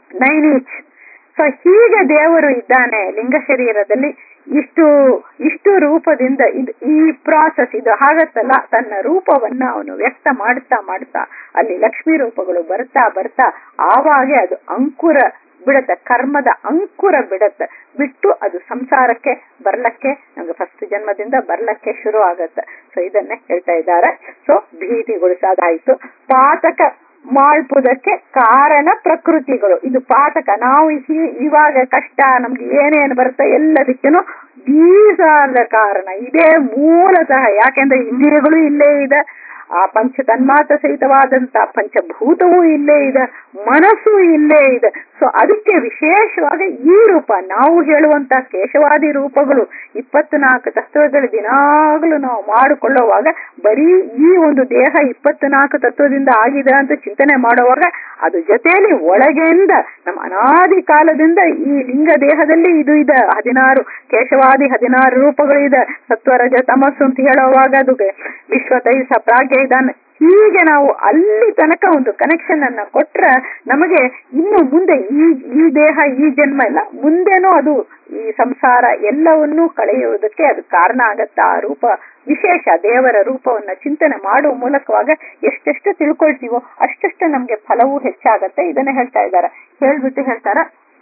nine each so ಹೀಗೆ ದೇವರು ಇದ್ದಾನೆ ಲಿಂಗ ಶರೀರದಲ್ಲಿ ಇಷ್ಟು ಇಷ್ಟು ರೂಪದಿಂದ ಇದು ಈ ಪ್ರಾಸೆಸ್ ಇದು ಆಗತ್ತಲ್ಲ ತನ್ನ ರೂಪವನ್ನ ಅವನು ವ್ಯಕ್ತ ಮಾಡ್ತಾ ಮಾಡ್ತಾ ಅಲ್ಲಿ ಲಕ್ಷ್ಮೀ ರೂಪಗಳು ಬರ್ತಾ ಬರ್ತಾ ಆವಾಗೆ ಅದು ಅಂಕುರ ಬಿಡತ್ತೆ ಕರ್ಮದ ಅಂಕುರ ಬಿಡತ್ತೆ ಬಿಟ್ಟು ಅದು ಸಂಸಾರಕ್ಕೆ ಬರ್ಲಕ್ಕೆ ನಮ್ಗೆ ಫಸ್ಟ್ ಜನ್ಮದಿಂದ ಬರ್ಲಕ್ಕೆ ಶುರು ಆಗತ್ತೆ ಸೊ ಇದನ್ನೇ ಹೇಳ್ತಾ ಇದ್ದಾರೆ ಸೊ ಭೀತಿಗೊಳಿಸೋದಾಯ್ತು ಪಾತಕ ಮಾಡ್ಪುದಕ್ಕೆ ಕಾರಣ ಪ್ರಕೃತಿಗಳು ಇದು ಪಾತಕ ನಾವು ಹಿ- ಇವಾಗ ಕಷ್ಟ ನಮ್ಗೆ ಏನೇನು ಬರುತ್ತೆ ಎಲ್ಲದಕ್ಕೂ ದೀಸ್ ಆರ್ ದ ಕಾರಣ ಇದೇ ಮೂಲತಃ ಯಾಕೆಂದ್ರೆ ಇಂದ್ರಿಯಗಳು ಇಲ್ಲೇ ಇದೆ ಆ ಪಂಚ ತನ್ಮಾತ್ರ ಸಹಿತವಾದಂತ ಪಂಚಭೂತವೂ ಇಲ್ಲೇ ಇದೆ ಮನಸ್ಸು ಇಲ್ಲೇ ಇದೆ ಸೊ ಅದಕ್ಕೆ ವಿಶೇಷವಾಗಿ ಈ ರೂಪ ನಾವು ಹೇಳುವಂತ ಕೇಶವಾದಿ ರೂಪಗಳು ಇಪ್ಪತ್ನಾಲ್ಕು ತತ್ವಗಳು ದಿನಾಗಲೂ ನಾವು ಮಾಡಿಕೊಳ್ಳುವಾಗ ಬರೀ ಈ ಒಂದು ದೇಹ ಇಪ್ಪತ್ನಾಲ್ಕು ತತ್ವದಿಂದ ಆಗಿದೆ ಅಂತ ಚಿಂತನೆ ಮಾಡುವಾಗ ಅದು ಜೊತೆಯಲ್ಲಿ ಒಳಗೆಯಿಂದ ನಮ್ಮ ಅನಾದಿ ಕಾಲದಿಂದ ಈ ಲಿಂಗ ದೇಹದಲ್ಲಿ ಇದು ಇದೆ ಹದಿನಾರು ಕೇಶವಾದಿ ಹದಿನಾರು ರೂಪಗಳು ಇದೆ ಸತ್ವರಜ ತಮಸ್ಸು ಅಂತ ಹೇಳುವಾಗ ಅದು ವಿಶ್ವ ತೈಸ ಪ್ರಾಗ್ಯ ಇದಾನೆ ಹೀಗೆ ನಾವು ಅಲ್ಲಿ ತನಕ ಒಂದು ಕನೆಕ್ಷನ್ ಅನ್ನ ಕೊಟ್ರೆ ನಮಗೆ ಇನ್ನು ಮುಂದೆ ಈ ಈ ದೇಹ ಈ ಜನ್ಮ ಇಲ್ಲ ಮುಂದೆನೂ ಅದು ಈ ಸಂಸಾರ ಎಲ್ಲವನ್ನೂ ಕಳೆಯುವುದಕ್ಕೆ ಅದು ಕಾರಣ ಆಗತ್ತ ಆ ರೂಪ ವಿಶೇಷ ದೇವರ ರೂಪವನ್ನ ಚಿಂತನೆ ಮಾಡುವ ಮೂಲಕವಾಗ ಎಷ್ಟೆಷ್ಟು ತಿಳ್ಕೊಳ್ತೀವೋ ಅಷ್ಟೆಷ್ಟು ನಮ್ಗೆ ಫಲವೂ ಹೆಚ್ಚಾಗತ್ತೆ ಇದನ್ನ ಹೇಳ್ತಾ ಇದ್ದಾರೆ ಹೇಳ್ಬಿಟ್ಟು ಹೇಳ್ತಾರ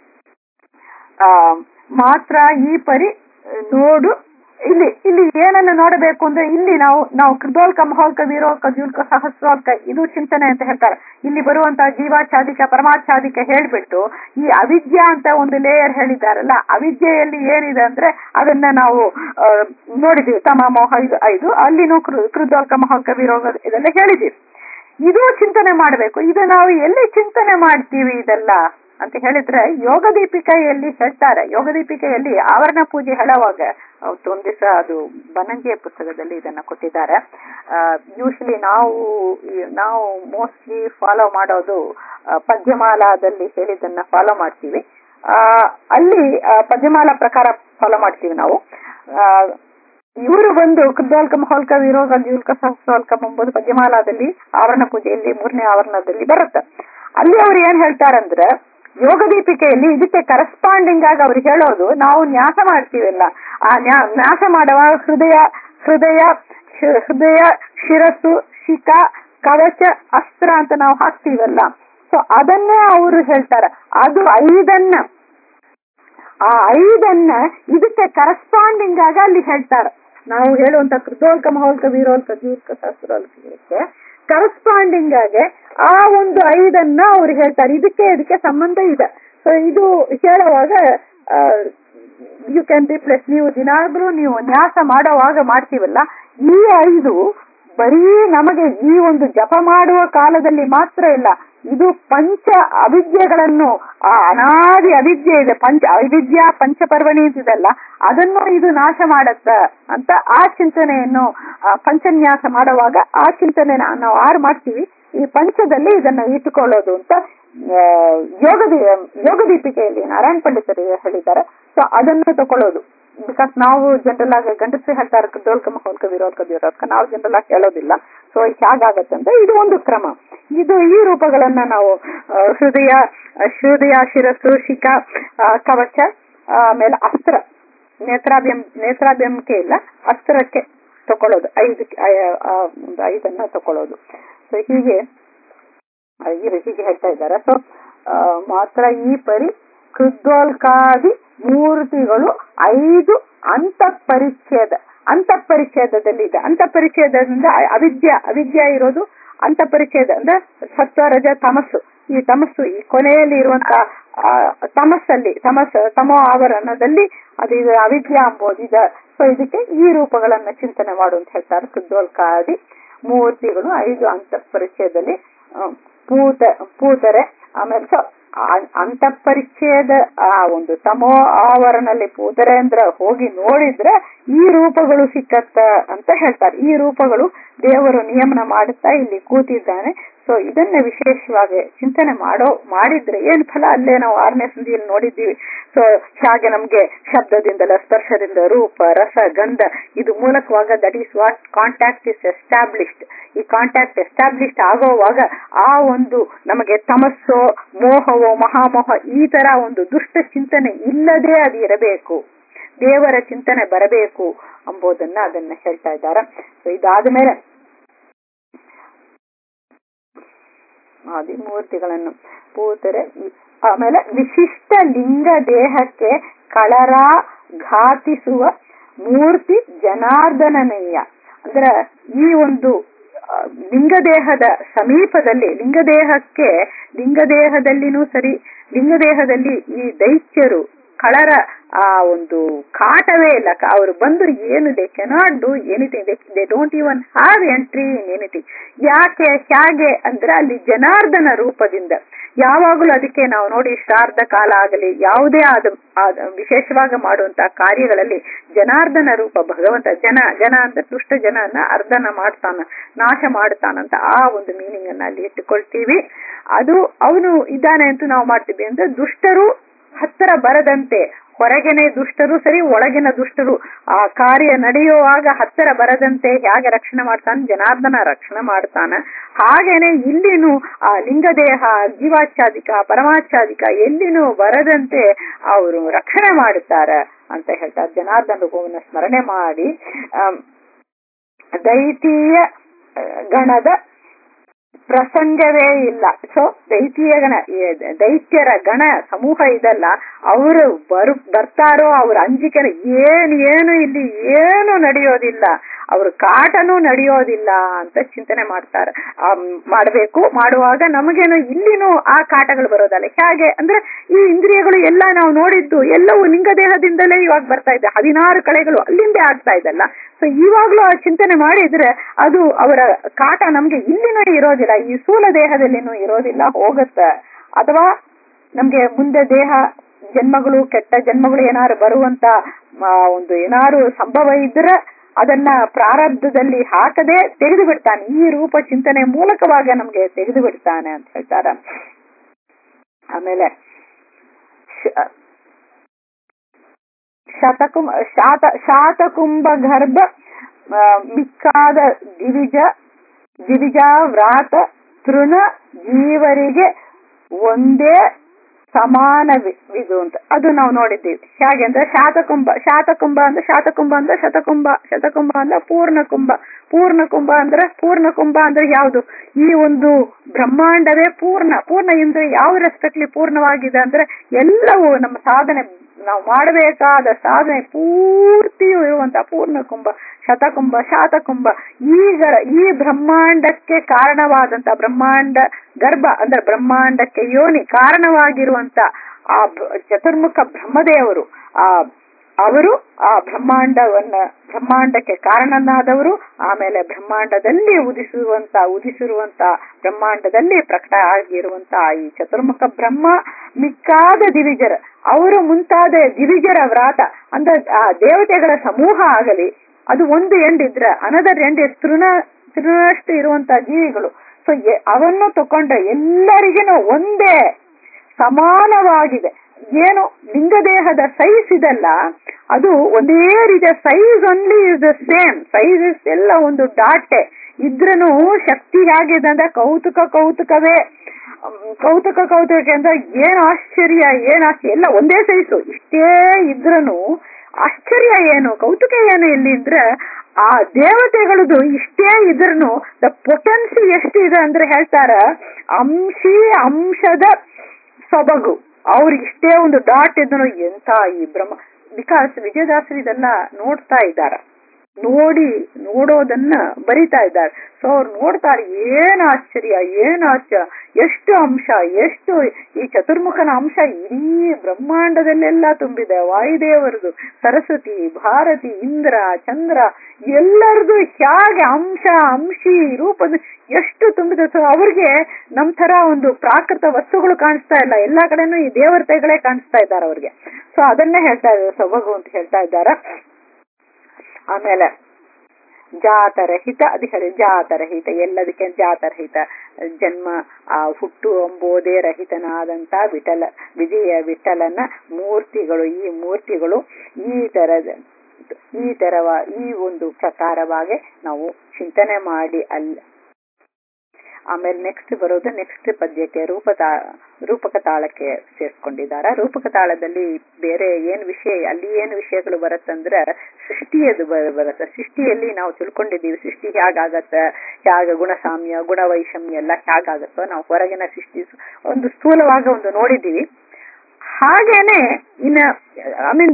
ಆ ಮಾತ್ರ ಈ ಪರಿ ನೋಡು ಇಲ್ಲಿ ಇಲ್ಲಿ ಏನನ್ನ ನೋಡಬೇಕು ಅಂದ್ರೆ ಇಲ್ಲಿ ನಾವು ನಾವು ಕೃದೋಲ್ಕ ಮಹೋಲ್ಕ ವೀರೋಲ್ಕ ದ್ಯೂಲ್ಕ ಸಹಸ್ರೋಲ್ಕ ಇದು ಚಿಂತನೆ ಅಂತ ಹೇಳ್ತಾರೆ ಇಲ್ಲಿ ಬರುವಂತಹ ಜೀವಾಚ್ಛಾದಿಕ ಪರಮಾಚ್ಛಾದಿಕ ಹೇಳ್ಬಿಟ್ಟು ಈ ಅವಿದ್ಯಾ ಅಂತ ಒಂದು ಲೇಯರ್ ಹೇಳಿದಾರಲ್ಲ ಅವಿದ್ಯೆಯಲ್ಲಿ ಏನಿದೆ ಅಂದ್ರೆ ಅದನ್ನ ನಾವು ಆ, ನೋಡಿದೀವಿ ತಮ ಮೋಹ ಇದು ಐದು ಅಲ್ಲಿನೂ ಕೃ- ಕೃದೋಲ್ಕ ಮಹೋಲ್ಕ ವೀರೋಗ ಇದೆಲ್ಲ ಹೇಳಿದೀವಿ ಇದು ಚಿಂತನೆ ಮಾಡಬೇಕು ಇದು ನಾವು ಎಲ್ಲಿ ಚಿಂತನೆ ಮಾಡ್ತೀವಿ ಇದೆಲ್ಲ ಅಂತ ಹೇಳಿದ್ರೆ ಯೋಗ ದೀಪಿಕೆಯಲ್ಲಿ ಹೇಳ್ತಾರೆ ಯೋಗ ದೀಪಿಕೆಯಲ್ಲಿ ಆವರಣ ಪೂಜೆ ಹೇಳುವಾಗ ಅವತ್ತು ಒಂದ್ ದಿವಸ ಅದು ಬನಂಜಿಯ ಪುಸ್ತಕದಲ್ಲಿ ಇದನ್ನ ಕೊಟ್ಟಿದ್ದಾರೆ ಯೂಶಲಿ ನಾವು ಈ- ನಾವು ಮೋಸ್ಟ್ಲಿ ಫಾಲೋ ಮಾಡೋದು ಆ, ಪದ್ಯಮಾಲಾದಲ್ಲಿ ಹೇಳಿದ್ದನ್ನ ಫಾಲೋ ಮಾಡ್ತೀವಿ ಆ, ಅಲ್ಲಿ ಆ, ಪದ್ಯಮಾಲಾ ಪ್ರಕಾರ ಫಾಲೋ ಮಾಡ್ತೀವಿ ನಾವು ಆ, ಇವರು ಬಂದು ಕೃದ್ವಾಲ್ಕ ಮಹೋಲ್ಕ ವಿರೋಗ ದ್ಯೂಲ್ಕ ಸಹಸ್ರೋಲ್ಕಂ ಎಂಬುದು ಪದ್ಯಮಾಲಾದಲ್ಲಿ ಆವರಣ ಪೂಜೆಯಲ್ಲಿ ಮೂರನೇ ಆವರಣದಲ್ಲಿ ಬರುತ್ತೆ ಅಲ್ಲಿ ಅವ್ರು ಏನ್ ಹೇಳ್ತಾರಂದ್ರೆ ಯೋಗ ದೀಪಿಕೆಯಲ್ಲಿ ಇದಕ್ಕೆ ಕರೆಸ್ಪಾಂಡಿಂಗ್ ಆಗಿ ಅವ್ರು ಹೇಳೋದು ನಾವು ನ್ಯಾಸ ಮಾಡ್ತೀವಲ್ಲ ಆ ನ್ಯಾ- ನ್ಯಾಸ ಮಾಡುವ ಹೃದಯ ಹೃದಯ ಶಿ- ಹೃದಯ ಶಿರಸ್ಸು ಶಿಖ ಕವಚ ಅಸ್ತ್ರ ಅಂತ ನಾವು ಹಾಕ್ತೀವಲ್ಲ ಸೊ ಅದನ್ನೇ ಅವರು ಹೇಳ್ತಾರೆ ಅದು ಐದನ್ನ ಆ ಐದನ್ನ ಇದಕ್ಕೆ ಕರೆಸ್ಪಾಂಡಿಂಗ್ ಆಗಿ ಅಲ್ಲಿ ಹೇಳ್ತಾರೆ ನಾವು ಹೇಳುವಂತ ಕೃತೋಲ್ಕ ಮಹೋಲ್ಕ ವೀರೋಲ್ಕ ದೀರ್ಘ ಸಹಸ್ರೋಲ್ಕಕ್ಕೆ ಕರೆಸ್ಪಾಂಡಿಂಗ್ ಆಗಿ ಆ ಒಂದು ಐದನ್ನ ಅವ್ರು ಹೇಳ್ತಾರೆ ಇದಕ್ಕೆ ಇದಕ್ಕೆ ಸಂಬಂಧ ಇದೆ ಸೊ ಇದು ಹೇಳುವಾಗ ಯು ಕ್ಯಾನ್ ರಿಪ್ಲೇಸ್ ನೀವು ದಿನಾಗ್ಲೂ ನೀವು ನ್ಯಾಸ ಮಾಡೋವಾಗ ಮಾಡ್ತೀವಲ್ಲ ಈ ಐದು ಬರೀ ನಮಗೆ ಈ ಒಂದು ಜಪ ಮಾಡುವ ಕಾಲದಲ್ಲಿ ಮಾತ್ರ ಇಲ್ಲ ಇದು ಪಂಚ ಅವಿದ್ಯೆಗಳನ್ನು ಆ ಅನಾದಿ ಅವಿದ್ಯೆ ಇದೆ ಪಂಚ ಅವಿದ್ಯಾ ಪಂಚಪರ್ವಣಿ ಅಂತಿದಲ್ಲ ಅದನ್ನು ಇದು ನಾಶ ಮಾಡತ್ತ ಅಂತ ಆ ಚಿಂತನೆಯನ್ನು ಆ, ಪಂಚನ್ಯಾಸ ಮಾಡುವಾಗ ಆ ಚಿಂತನೆ ನಾವು ಆರು ಮಾಡ್ತೀವಿ ಈ ಪಂಚದಲ್ಲಿ ಇದನ್ನ ಇಟ್ಟುಕೊಳ್ಳೋದು ಅಂತ ಆ, ಯೋಗ ಯೋಗ ದೀಪಿಕೆಯಲ್ಲಿ ನಾರಾಯಣ ಪಂಡಿತರು ಹೇಳಿದ್ದಾರೆ ಸೊ ಅದನ್ನು ತಕೊಳ್ಳೋದು ಬಿಕಾಸ್ ನಾವು ಜನರಲ್ ಆಗಿ ಗಂಡಸರು ಹೇಳ್ತಾರೆ ಡೋಲ್ಕ ಮಹೋಲ್ಕ ವಿರೋಲ್ಕ ವಿರೋಲ್ಕ ನಾವು ಜನರಲ್ ಆಗಿ ಹೇಳೋದಿಲ್ಲ ಸೊ ಹೇಗಾಗತ್ತೆ ಅಂದ್ರೆ ಇದು ಒಂದು ಕ್ರಮ ಇದು ಈ ರೂಪಗಳನ್ನ ನಾವು ಆ, ಹೃದಯ ಆ, ಹೃದಯ ಶಿರಸ್ಸು ಶಿಖ ಆ, ಕವಚ ಆಮೇಲೆ ಅಸ್ತ್ರ ನೇತ್ರಾಭ್ಯಂ ನೇತ್ರಾಭ್ಯಂಕೆ ಇಲ್ಲ ಅಸ್ತ್ರಕ್ಕೆ ತಕೊಳ್ಳೋದು ಐದು ಆ- ಆ ಒಂದು ಐದನ್ನ ತಕೊಳ್ಳೋದು ಸೊ ಹೀಗೆ ಆ, ಈ ಹೀಗೆ ಹೇಳ್ತಾ ಇದ್ದಾರೆ ಸೊ ಮಾತ್ರ ಈ ಪರಿ ಕೃದ್ವಲ್ಕಾದಿ ಮೂರ್ತಿಗಳು ಐದು ಅಂತಃಪರಿಚ್ಛೇದ ಅಂತಃಪರಿಚ್ಛೇದದಲ್ಲಿ ಇದೆ ಅಂತಃಪರಿಚ್ಛೇದದಿಂದ ಅವಿದ್ಯ ಅವಿದ್ಯ ಇರೋದು ಅಂತಃಪರಿಚ್ಛೇದ ಅಂದ್ರೆ ಸತ್ವ ರಜ ತಮಸ್ಸು ಈ ತಮಸ್ಸು ಈ ಕೊನೆಯಲ್ಲಿ ಇರುವಂತಹ ಆ, ತಮಸ್ಸಲ್ಲಿ ತಮಸ್ ತಮೋ ಆವರಣದಲ್ಲಿ ಅದು ಇದು ಅವಿದ್ಯ ಅಂಬೋದು ಇದೆ ಸೊ ಇದಕ್ಕೆ ಈ ರೂಪಗಳನ್ನ ಚಿಂತನೆ ಮಾಡು ಅಂತ ಹೇಳ್ತಾರೆ ಕೃದ್ವಲ್ಕಾದಿ ಮೂರ್ತಿಗಳು ಐದು ಅಂತಃಪರಿಚಯದಲ್ಲಿ ಆ, ಪೂತ ಪೂತರೆ ಆಮೇಲೆ ಸೊ ಅಂತಃಪರಿಚ್ಛೇದ ಆ ಒಂದು ತಮೋ ಆವರಣಲ್ಲಿ ಪೂತರೆ ಅಂದ್ರೆ ಹೋಗಿ ನೋಡಿದ್ರೆ ಈ ರೂಪಗಳು ಸಿಕ್ಕತ್ತ ಅಂತ ಹೇಳ್ತಾರೆ ಈ ರೂಪಗಳು ದೇವರು ನಿಯಮನ ಮಾಡುತ್ತಾ ಇಲ್ಲಿ ಕೂತಿದ್ದಾನೆ ಸೊ ಇದನ್ನ ವಿಶೇಷವಾಗಿ ಚಿಂತನೆ ಮಾಡೋ ಮಾಡಿದ್ರೆ ಏನ್ ಫಲ ಅಲ್ಲೇ ನಾವು ಆರನೇ ಸಂಧಿಯಲ್ಲಿ ನೋಡಿದ್ದೀವಿ ಸೊ ಹಾಗೆ ನಮ್ಗೆ ಶಬ್ದದಿಂದಲ ಸ್ಪರ್ಶದಿಂದ ರೂಪ ರಸ ಗಂಧ ಇದು ಮೂಲಕವಾಗ that is what contact is established ಈ ಕಾಂಟ್ಯಾಕ್ಟ್ ಎಸ್ಟಾಬ್ಲಿಷ್ಡ್ ಆಗೋವಾಗ ಆ ಒಂದು ನಮಗೆ ತಮಸ್ಸೋ ಮೋಹವೋ ಮಹಾಮೋಹ ಈ ತರ ಒಂದು ದುಷ್ಟ ಚಿಂತನೆ ಇಲ್ಲದೆ ಅದು ಇರಬೇಕು ದೇವರ ಚಿಂತನೆ ಬರಬೇಕು ಎಂಬುದನ್ನ ಅದನ್ನ ಹೇಳ್ತಾ ಇದ್ದಾರೆ ಸೊ ಇದಾದ ಮೇಲೆ ಆದಿಮೂರ್ತಿಗಳನ್ನು ಪೂತರೆ ಆಮೇಲೆ ವಿಶಿಷ್ಟ ಲಿಂಗ ದೇಹಕ್ಕೆ ಕಳರ ಘಾತಿಸುವ ಮೂರ್ತಿ ಜನಾರ್ದನನಯ್ಯ ಅಂದ್ರೆ ಈ ಒಂದು ಆ, ಲಿಂಗದೇಹದ ಸಮೀಪದಲ್ಲಿ ಲಿಂಗದೇಹಕ್ಕೆ ಲಿಂಗದೇಹದಲ್ಲಿನೂ ಸರಿ ಲಿಂಗದೇಹದಲ್ಲಿ ಈ ದೈತ್ಯರು ಕಳರ ಆ ಒಂದು ಕಾಟವೇ ಇಲ್ಲ ಕ- ಅವರು ಬಂದ್ರು ಏನು they cannot do anything they don't even have entry in anything ಯಾಕೆ ಹೇಗೆ ಅಂದ್ರೆ ಅಲ್ಲಿ ಜನಾರ್ದನ ರೂಪದಿಂದ ಯಾವಾಗಲೂ ಅದಕ್ಕೆ ನಾವು ನೋಡಿ ಶ್ರಾರ್ಧ ಕಾಲ ಆಗಲಿ ಯಾವುದೇ ಆದ ಆದ- ವಿಶೇಷವಾಗಿ ಮಾಡುವಂತಹ ಕಾರ್ಯಗಳಲ್ಲಿ ಜನಾರ್ದನ ರೂಪ ಭಗವಂತ ಜನ ಜನ ಅಂತ ದುಷ್ಟ ಜನನ ಅರ್ಧನ ಮಾಡ್ತಾನ ನಾಶ ಮಾಡ್ತಾನಂತ ಆ ಒಂದು ಮೀನಿಂಗ್ ಅನ್ನ ಅಲ್ಲಿ ಇಟ್ಟುಕೊಳ್ತೀವಿ ಅದು ಅವನು ಇದ್ದಾನೆ ಅಂತ ನಾವು ಮಾಡ್ತೀವಿ ಅಂದ್ರೆ ದುಷ್ಟರು ಹತ್ತಿರ ಬರದಂತೆ ಹೊರಗೆನೆ ದುಷ್ಟರು ಸರಿ ಒಳಗಿನ ದುಷ್ಟರು ಆ ಕಾರ್ಯ ನಡೆಯುವಾಗ ಹತ್ತಿರ ಬರದಂತೆ ಹೇಗೆ ರಕ್ಷಣೆ ಮಾಡ್ತಾನೆ ಜನಾರ್ದನ ರಕ್ಷಣೆ ಮಾಡ್ತಾನ ಹಾಗೇನೆ ಇಲ್ಲಿನೂ ಆ ಲಿಂಗದೇಹ ಜೀವಾಚ್ಛಾದಿಕ ಪರಮಾಚ್ಛಾದಿಕ ಎಲ್ಲಿನೂ ಬರದಂತೆ ಅವರು ರಕ್ಷಣೆ ಮಾಡುತ್ತಾರೆ ಅಂತ ಹೇಳ್ತಾರೆ ಜನಾರ್ದನ ರೂಪವನ್ನು ಸ್ಮರಣೆ ಮಾಡಿ ಆಮ್, ದೈತೀಯ ಆ, ಗಣದ ಪ್ರಸಂಗವೇ ಇಲ್ಲ ಸೊ ದೈತ್ಯ ಗಣ ಈ ದೈತ್ಯರ ಗಣ ಸಮೂಹ ಇದಲ್ಲ ಅವರು ಬರು ಬರ್ತಾರೋ ಅವ್ರ ಅಂಜಿಕೆನ ಏನು ಏನು ಇಲ್ಲಿ ಏನು ನಡೆಯೋದಿಲ್ಲ ಅವ್ರ ಕಾಟನೂ ನಡೆಯೋದಿಲ್ಲ ಅಂತ ಚಿಂತನೆ ಮಾಡ್ತಾರೆ ಆ, ಮಾಡ್ಬೇಕು ಮಾಡುವಾಗ ನಮಗೇನು ಇಲ್ಲಿನೂ ಆ ಕಾಟಗಳು ಬರೋದಲ್ಲ ಹೇಗೆ ಅಂದ್ರೆ ಈ ಇಂದ್ರಿಯಗಳು ಎಲ್ಲ ನಾವು ನೋಡಿದ್ದು ಎಲ್ಲವೂ ಲಿಂಗದೇಹದಿಂದಲೇ ಇವಾಗ ಬರ್ತಾ ಇದೆ ಹದಿನಾರು ಕಳೆಗಳು ಅಲ್ಲಿಂದೇ ಆಗ್ತಾ ಇದಲ್ಲ ಸೊ ಇವಾಗ್ಲೂ ಆ ಚಿಂತನೆ ಮಾಡಿದ್ರೆ ಅದು ಅವರ ಕಾಟ ನಮ್ಗೆ ಇಲ್ಲಿನೂ ಇರೋದಿಲ್ಲ ಈ ಸ್ಥೂಲ ದೇಹದಲ್ಲಿನೂ ಇರೋದಿಲ್ಲ ಹೋಗುತ್ತೆ ಅಥವಾ ನಮ್ಗೆ ಮುಂದೆ ದೇಹ ಜನ್ಮಗಳು ಕೆಟ್ಟ ಜನ್ಮಗಳು ಏನಾರು ಬರುವಂತ ಆ, ಒಂದು ಏನಾರು ಸಂಭವ ಇದ್ರೆ ಅದನ್ನ ಪ್ರಾರಬ್ಧದಲ್ಲಿ ಹಾಕದೆ ತೆಗೆದು ಬಿಡ್ತಾನೆ ಈ ರೂಪ ಚಿಂತನೆ ಮೂಲಕವಾಗಿ ನಮ್ಗೆ ತೆಗೆದು ಬಿಡ್ತಾನೆ ಅಂತ ಹೇಳ್ತಾರ ಆಮೇಲೆ ಶ- ಶತಕುಂ ಶಾತ ಶಾತಕುಂಭ ಗರ್ಭ ಆ, ಮಿಕ್ಕಾದ ದಿವಿಜ ದಿವಿಜ ವ್ರಾತ ತೃಣ ಜೀವರಿಗೆ ಒಂದೇ ಸಮಾನವಿದು ಅಂತ ಅದು ನಾವು ನೋಡಿದ್ದೀವಿ ಹೇಗೆ ಅಂದ್ರೆ ಶಾತಕುಂಭ ಶಾತಕುಂಭ ಅಂದ್ರೆ ಶಾತಕುಂಭ ಅಂದ್ರೆ ಶತಕುಂಭ ಶತಕುಂಭ ಅಂದ್ರೆ ಪೂರ್ಣ ಕುಂಭ ಪೂರ್ಣ ಕುಂಭ ಅಂದ್ರೆ ಪೂರ್ಣ ಕುಂಭ ಅಂದ್ರೆ ಯಾವುದು ಈ ಒಂದು ಬ್ರಹ್ಮಾಂಡವೇ ಪೂರ್ಣ ಪೂರ್ಣ ಅಂದ್ರೆ ಯಾವ ರೆಸ್ಪೆಕ್ಟ್ಲಿ ಪೂರ್ಣವಾಗಿದೆ ಅಂದ್ರೆ ಎಲ್ಲವೂ ನಮ್ಮ ಸಾಧನೆ ನಾವು ಮಾಡಬೇಕಾದ ಸಾಧನೆ ಪೂರ್ತಿಯೂ ಇರುವಂತ ಪೂರ್ಣ ಕುಂಭ ಶತಕುಂಭ ಶಾತಕುಂಭ ಈಗ ಈ ಬ್ರಹ್ಮಾಂಡಕ್ಕೆ ಕಾರಣವಾದಂತ ಬ್ರಹ್ಮಾಂಡ ಗರ್ಭ ಅಂದ್ರೆ ಬ್ರಹ್ಮಾಂಡಕ್ಕೆ ಯೋನಿ ಕಾರಣವಾಗಿರುವಂತ ಆ ಬ- ಚತುರ್ಮುಖ ಬ್ರಹ್ಮದೇವರು ಆ ಅವರು ಆ ಬ್ರಹ್ಮಾಂಡವನ್ನ ಬ್ರಹ್ಮಾಂಡಕ್ಕೆ ಕಾರಣನಾದವರು ಆಮೇಲೆ ಬ್ರಹ್ಮಾಂಡದಲ್ಲಿ ಉದಿಸುವಂತ ಉದಿಸಿರುವಂತ ಬ್ರಹ್ಮಾಂಡದಲ್ಲಿ ಪ್ರಕಟ ಆಗಿರುವಂತ ಈ ಚತುರ್ಮುಖ ಬ್ರಹ್ಮ ಮಿಕ್ಕಾದ ದಿವಿಜರ ಅವರು ಮುಂತಾದ ದಿವಿಜರ ವ್ರಾತ ಅಂದ್ರೆ ಆ ದೇವತೆಗಳ ಸಮೂಹ ಆಗಲಿ ಅದು ಒಂದು ಎಂಡಿದ್ರೆ ಅನದರ್ ಎಂಡ್ ತೃಣ ತೃಣಷ್ಟು ಇರುವಂತ ಜೀವಿಗಳು ಸೊ ಅವನ್ನು ತಕೊಂಡ್ರೆ ಎಲ್ಲರಿಗೂ ಒಂದೇ ಸಮಾನವಾಗಿದೆ ಏನು ಲಿಂಗದೇಹದ ಸೈಜ್ ಇದಲ್ಲ ಅದು ಒಂದೇ ರೀತಿಯ size only is the same size is ಎಲ್ಲ ಒಂದು ಡಾಟೆ ಇದ್ರೂ ಶಕ್ತಿ ಹೇಗಿದೆ ಅಂದ್ರೆ ಕೌತುಕ ಕೌತುಕವೇ ಹ್ಮ್, ಕೌತುಕ ಕೌತುಕ ಅಂದ್ರೆ ಏನ್ ಆಶ್ಚರ್ಯ ಏನ್ ಆಶ್ಚರ್ಯ ಎಲ್ಲ ಒಂದೇ ಸೈಜು ಇಷ್ಟೇ ಇದ್ರನು ಆಶ್ಚರ್ಯ ಏನು ಕೌತುಕ ಏನು ಇಲ್ಲಿ ಅಂದ್ರೆ ಆ ದೇವತೆಗಳದು ಇಷ್ಟೇ ಇದ್ರನು ದ ಪೊಟೆನ್ಸಿ ಎಷ್ಟಿದೆ ಅಂದ್ರೆ ಹೇಳ್ತಾರ ಅಂಶಿ ಅಂಶದ ಸೊಬಗು ಅವ್ರಿಗೆ ಇಷ್ಟೇ ಒಂದು ಡಾಟ್ ಇದ್ದನು ಎಂತ ಈ ಬ್ರಹ್ಮ ಬಿಕಾಸ್ ವಿಜಯದಾಸರು ಇದೆಲ್ಲ ನೋಡ್ತಾ ಇದ್ದಾರೆ ನೋಡಿ ನೋಡೋದನ್ನ ಬರಿತಾ ಇದ್ದಾರೆ ಸೊ ಅವ್ರು ನೋಡ್ತಾರೆ ಏನ್ ಆಶ್ಚರ್ಯ ಏನ್ ಆಶ್ಚರ್ಯ ಎಷ್ಟು ಅಂಶ ಎಷ್ಟು ಈ ಚತುರ್ಮುಖನ ಅಂಶ ಇಡೀ ಬ್ರಹ್ಮಾಂಡದಲ್ಲೆಲ್ಲ ತುಂಬಿದೆ ವಾಯುದೇವರದು ಸರಸ್ವತಿ ಭಾರತಿ ಇಂದ್ರ ಚಂದ್ರ ಎಲ್ಲರದು ಹೇಗೆ ಅಂಶ ಅಂಶಿ ರೂಪದ ಎಷ್ಟು ತುಂಬಿದೆ ಸೊ ಅವ್ರಿಗೆ ನಮ್ ತರ ಒಂದು ಪ್ರಾಕೃತ ವಸ್ತುಗಳು ಕಾಣಿಸ್ತಾ ಇಲ್ಲ ಎಲ್ಲಾ ಕಡೆನೂ ಈ ದೇವತೆಗಳೇ ಕಾಣಿಸ್ತಾ ಇದ್ದಾರೆ ಅವ್ರಿಗೆ ಸೊ ಅದನ್ನೇ ಹೇಳ್ತಾ ಇದ್ದಾರೆ ಸೊಬಗು ಅಂತ ಹೇಳ್ತಾ ಇದ್ದಾರೆ ಆಮೇಲೆ ಜಾತರಹಿತ ಅದು ಹೇಳಿ ಜಾತರಹಿತ ಎಲ್ಲದಕ್ಕೆ ಜಾತರಹಿತ ಜನ್ಮ ಆ ಹುಟ್ಟು ಎಂಬುದೇ ರಹಿತನಾದಂತ ವಿಠಲ ವಿಜಯ ವಿಠಲನ ಮೂರ್ತಿಗಳು ಈ ಮೂರ್ತಿಗಳು ಈ ತರದ ಈ ತರವ ಈ ಒಂದು ಪ್ರಕಾರವಾಗಿ ನಾವು ಚಿಂತನೆ ಮಾಡಿ ಅಲ್ಲಿ ಆಮೇಲೆ ನೆಕ್ಸ್ಟ್ ಬರೋದು ನೆಕ್ಸ್ಟ್ ಪದ್ಯಕ್ಕೆ ರೂಪ ರೂಪಕ ತಾಳಕ್ಕೆ ಸೇರ್ಸ್ಕೊಂಡಿದ್ದಾರೆ ರೂಪಕ ತಾಳದಲ್ಲಿ ಬೇರೆ ಏನ್ ವಿಷಯ ಅಲ್ಲಿ ಏನ್ ವಿಷಯಗಳು ಬರುತ್ತಂದ್ರೆ ಸೃಷ್ಟಿಯದು ಬರುತ್ತೆ ಸೃಷ್ಟಿಯಲ್ಲಿ ನಾವು ತಿಳ್ಕೊಂಡಿದ್ದೀವಿ ಸೃಷ್ಟಿ ಹೇಗಾಗತ್ತ ಹೇಗ ಗುಣಸಾಮ್ಯ ಗುಣವೈಷಮ್ಯ ಎಲ್ಲ ಹೇಗಾಗತ್ತೋ ನಾವು ಹೊರಗಿನ ಸೃಷ್ಟಿ ಒಂದು ಸ್ಥೂಲವಾಗಿ ಒಂದು ನೋಡಿದ್ದೀವಿ ಹಾಗೇನೆ ಇನ್ನ ಐ ಮೀನ್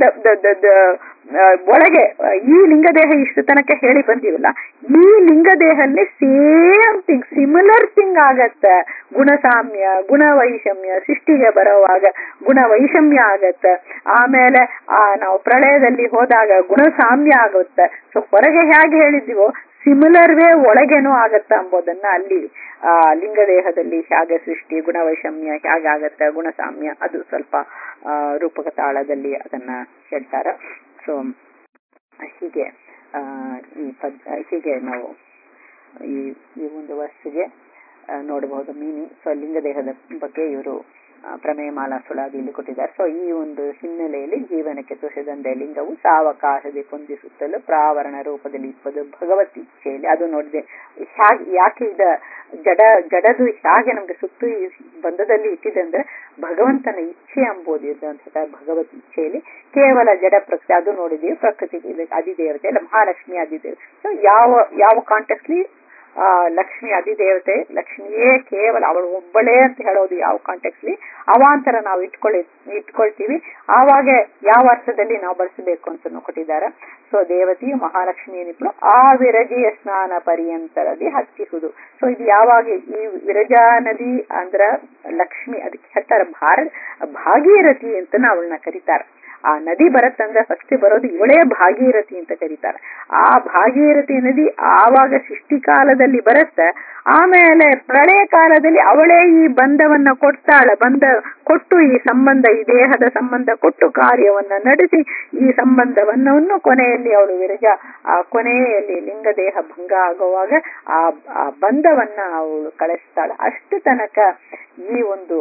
ಒಳಗೆ ಈ ಲಿಂಗದೇಹ ಇಷ್ಟು ತನಕ ಹೇಳಿ ಬಂದಿವಲ್ಲ ಈ ಲಿಂಗದೇಹಲ್ಲಿ ಸೇಮ್ ಥಿಂಗ್ ಸಿಮಿಲರ್ ಥಿಂಗ್ ಆಗತ್ತ ಗುಣಸಾಮ್ಯ ಗುಣವೈಷಮ್ಯ ಸೃಷ್ಟಿಗೆ ಬರುವಾಗ ಗುಣವೈಷಮ್ಯ ಆಗತ್ತ ಆಮೇಲೆ ಆ ನಾವು ಪ್ರಳಯದಲ್ಲಿ ಹೋದಾಗ ಗುಣಸಾಮ್ಯ ಆಗುತ್ತೆ ಸೊ ಹೊರಗೆ ಹೇಗೆ ಹೇಳಿದ್ದೀವೋ ಸಿಮಿಲರ್ ವೇ ಒಳಗೇನೂ ಆಗತ್ತ ಎಂಬುದನ್ನ ಅಲ್ಲಿ ಆ ಲಿಂಗದೇಹದಲ್ಲಿ ಹೇಗೆ ಸೃಷ್ಟಿ ಗುಣವೈಷಮ್ಯ ಹೇಗಾಗತ್ತ ಗುಣಸಾಮ್ಯ ಅದು ಸ್ವಲ್ಪ ಆ ರೂಪಕ ತಾಳದಲ್ಲಿ ಅದನ್ನ ಹೇಳ್ತಾರ ಸೊ ಹೀಗೆ ಆ ಈ ಪದ್ ಹೀಗೆ ನಾವು ಈ ಈ ಒಂದು ವರ್ಷಗೆ ನೋಡಬಹುದು ಮೀನಿಂಗ್ ಸೊ ಲಿಂಗದೇಹದ ಬಗ್ಗೆ ಇವರು ಪ್ರಮೇಯ ಮಾಲಾ ಸುಳಾದಿ ಇಲ್ಲಿ ಕೊಟ್ಟಿದ್ದಾರೆ ಸೊ ಈ ಒಂದು ಹಿನ್ನೆಲೆಯಲ್ಲಿ ಜೀವನಕ್ಕೆ ತೋರಿಸಿದಂತೆ ಲಿಂಗವು ಸಾವಕಾಶದೆ ಕುಂದಿಸುತ್ತಲೂ ಪ್ರಾವರಣ ರೂಪದಲ್ಲಿ ಇಪ್ಪದು ಭಗವತ್ ಇಚ್ಛೆಯಲ್ಲಿ ಅದು ನೋಡಿದೆ ಹೇಗೆ ಯಾಕೆ ಇದ ಜಡ ಜಡದು ಹೇಗೆ ನಮ್ಗೆ ಸುತ್ತು ಈ ಬಂಧದಲ್ಲಿ ಇಟ್ಟಿದೆ ಅಂದ್ರೆ ಭಗವಂತನ ಇಚ್ಛೆ ಎಂಬುದು ಇದೆ ಅಂತ ಹೇಳ್ತಾರೆ ಭಗವತ್ ಇಚ್ಛೆಯಲ್ಲಿ ಕೇವಲ ಜಡ ಪ್ರಕೃತಿ ಅದು ನೋಡಿದೀವಿ ಪ್ರಕೃತಿ ಅಧಿದೇವತೆ ಅಲ್ಲ ಮಹಾಲಕ್ಷ್ಮಿ ಅಧಿದೇವತೆ ಸೊ ಯಾವ ಯಾವ ಕಾಂಟೆಕ್ಸ್ಲಿ ಆ ಲಕ್ಷ್ಮಿ ಅಧಿದೇವತೆ ಲಕ್ಷ್ಮಿಯೇ ಕೇವಲ ಅವಳು ಒಬ್ಬಳೇ ಅಂತ ಹೇಳೋದು ಯಾವ ಕಾಂಟೆಕ್ಸ್ಲಿ ಅವಾಂತರ ನಾವು ಇಟ್ಕೊಳ್ಳಿ ಇಟ್ಕೊಳ್ತೀವಿ ಆವಾಗ ಯಾವ ಅರ್ಥದಲ್ಲಿ ನಾವು ಬಳಸಬೇಕು ಅಂತ ಕೊಟ್ಟಿದ್ದಾರೆ ಸೊ ದೇವತೆಯು ಮಹಾಲಕ್ಷ್ಮಿ ಏನಿದ್ರು ಆ ವಿರಜೆಯ ಸ್ನಾನ ಪರ್ಯಂತರದಿ ಹತ್ತಿಸುವುದು ಸೊ ಇದು ಯಾವಾಗ ಈ ವಿರಜಾ ನದಿ ಅಂದ್ರ ಲಕ್ಷ್ಮಿ ಅದಕ್ಕೆ ಹೇಳ್ತಾರೆ ಭಾರ ಭಾಗೀರಥಿ ಅಂತ ಅವಳನ್ನ ಕರೀತಾರೆ ಆ ನದಿ ಬರತ್ತಂದ್ರೆ ಫಸ್ಟ್ ಬರೋದು ಇವಳೇ ಭಾಗೀರಥಿ ಅಂತ ಕರೀತಾರೆ ಆ ಭಾಗೀರಥಿ ನದಿ ಆವಾಗ ಸೃಷ್ಟಿ ಕಾಲದಲ್ಲಿ ಬರುತ್ತೆ ಆಮೇಲೆ ಪ್ರಳಯ ಕಾಲದಲ್ಲಿ ಅವಳೇ ಈ ಬಂಧವನ್ನ ಕೊಡ್ತಾಳೆ ಬಂಧ ಕೊಟ್ಟು ಈ ಸಂಬಂಧ ಈ ದೇಹದ ಸಂಬಂಧ ಕೊಟ್ಟು ಕಾರ್ಯವನ್ನ ನಡೆಸಿ ಈ ಸಂಬಂಧವನ್ನು ಕೊನೆಯಲ್ಲಿ ಅವಳು ವಿರಜ ಆ ಕೊನೆಯಲ್ಲಿ ಲಿಂಗ ದೇಹ ಭಂಗ ಆಗುವಾಗ ಆ ಆ ಬಂಧವನ್ನ ಅವಳು ಕಳಿಸ್ತಾಳೆ ಅಷ್ಟು ತನಕ ಈ ಒಂದು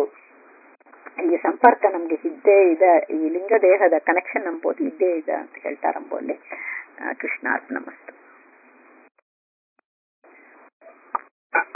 ಈ ಸಂಪರ್ಕ ನಮ್ಗೆ ಇದ್ದೇ ಇದೆ ಈ ಲಿಂಗ ದೇಹದ ಕನೆಕ್ಷನ್ ನಂಬೋದು ಇದ್ದೇ ಇದೆ ಅಂತ ಹೇಳ್ತಾರಂಬೋಲ್ಲಿ ಕೃಷ್ಣಾರ್ಪಣ ಮಸ್ತು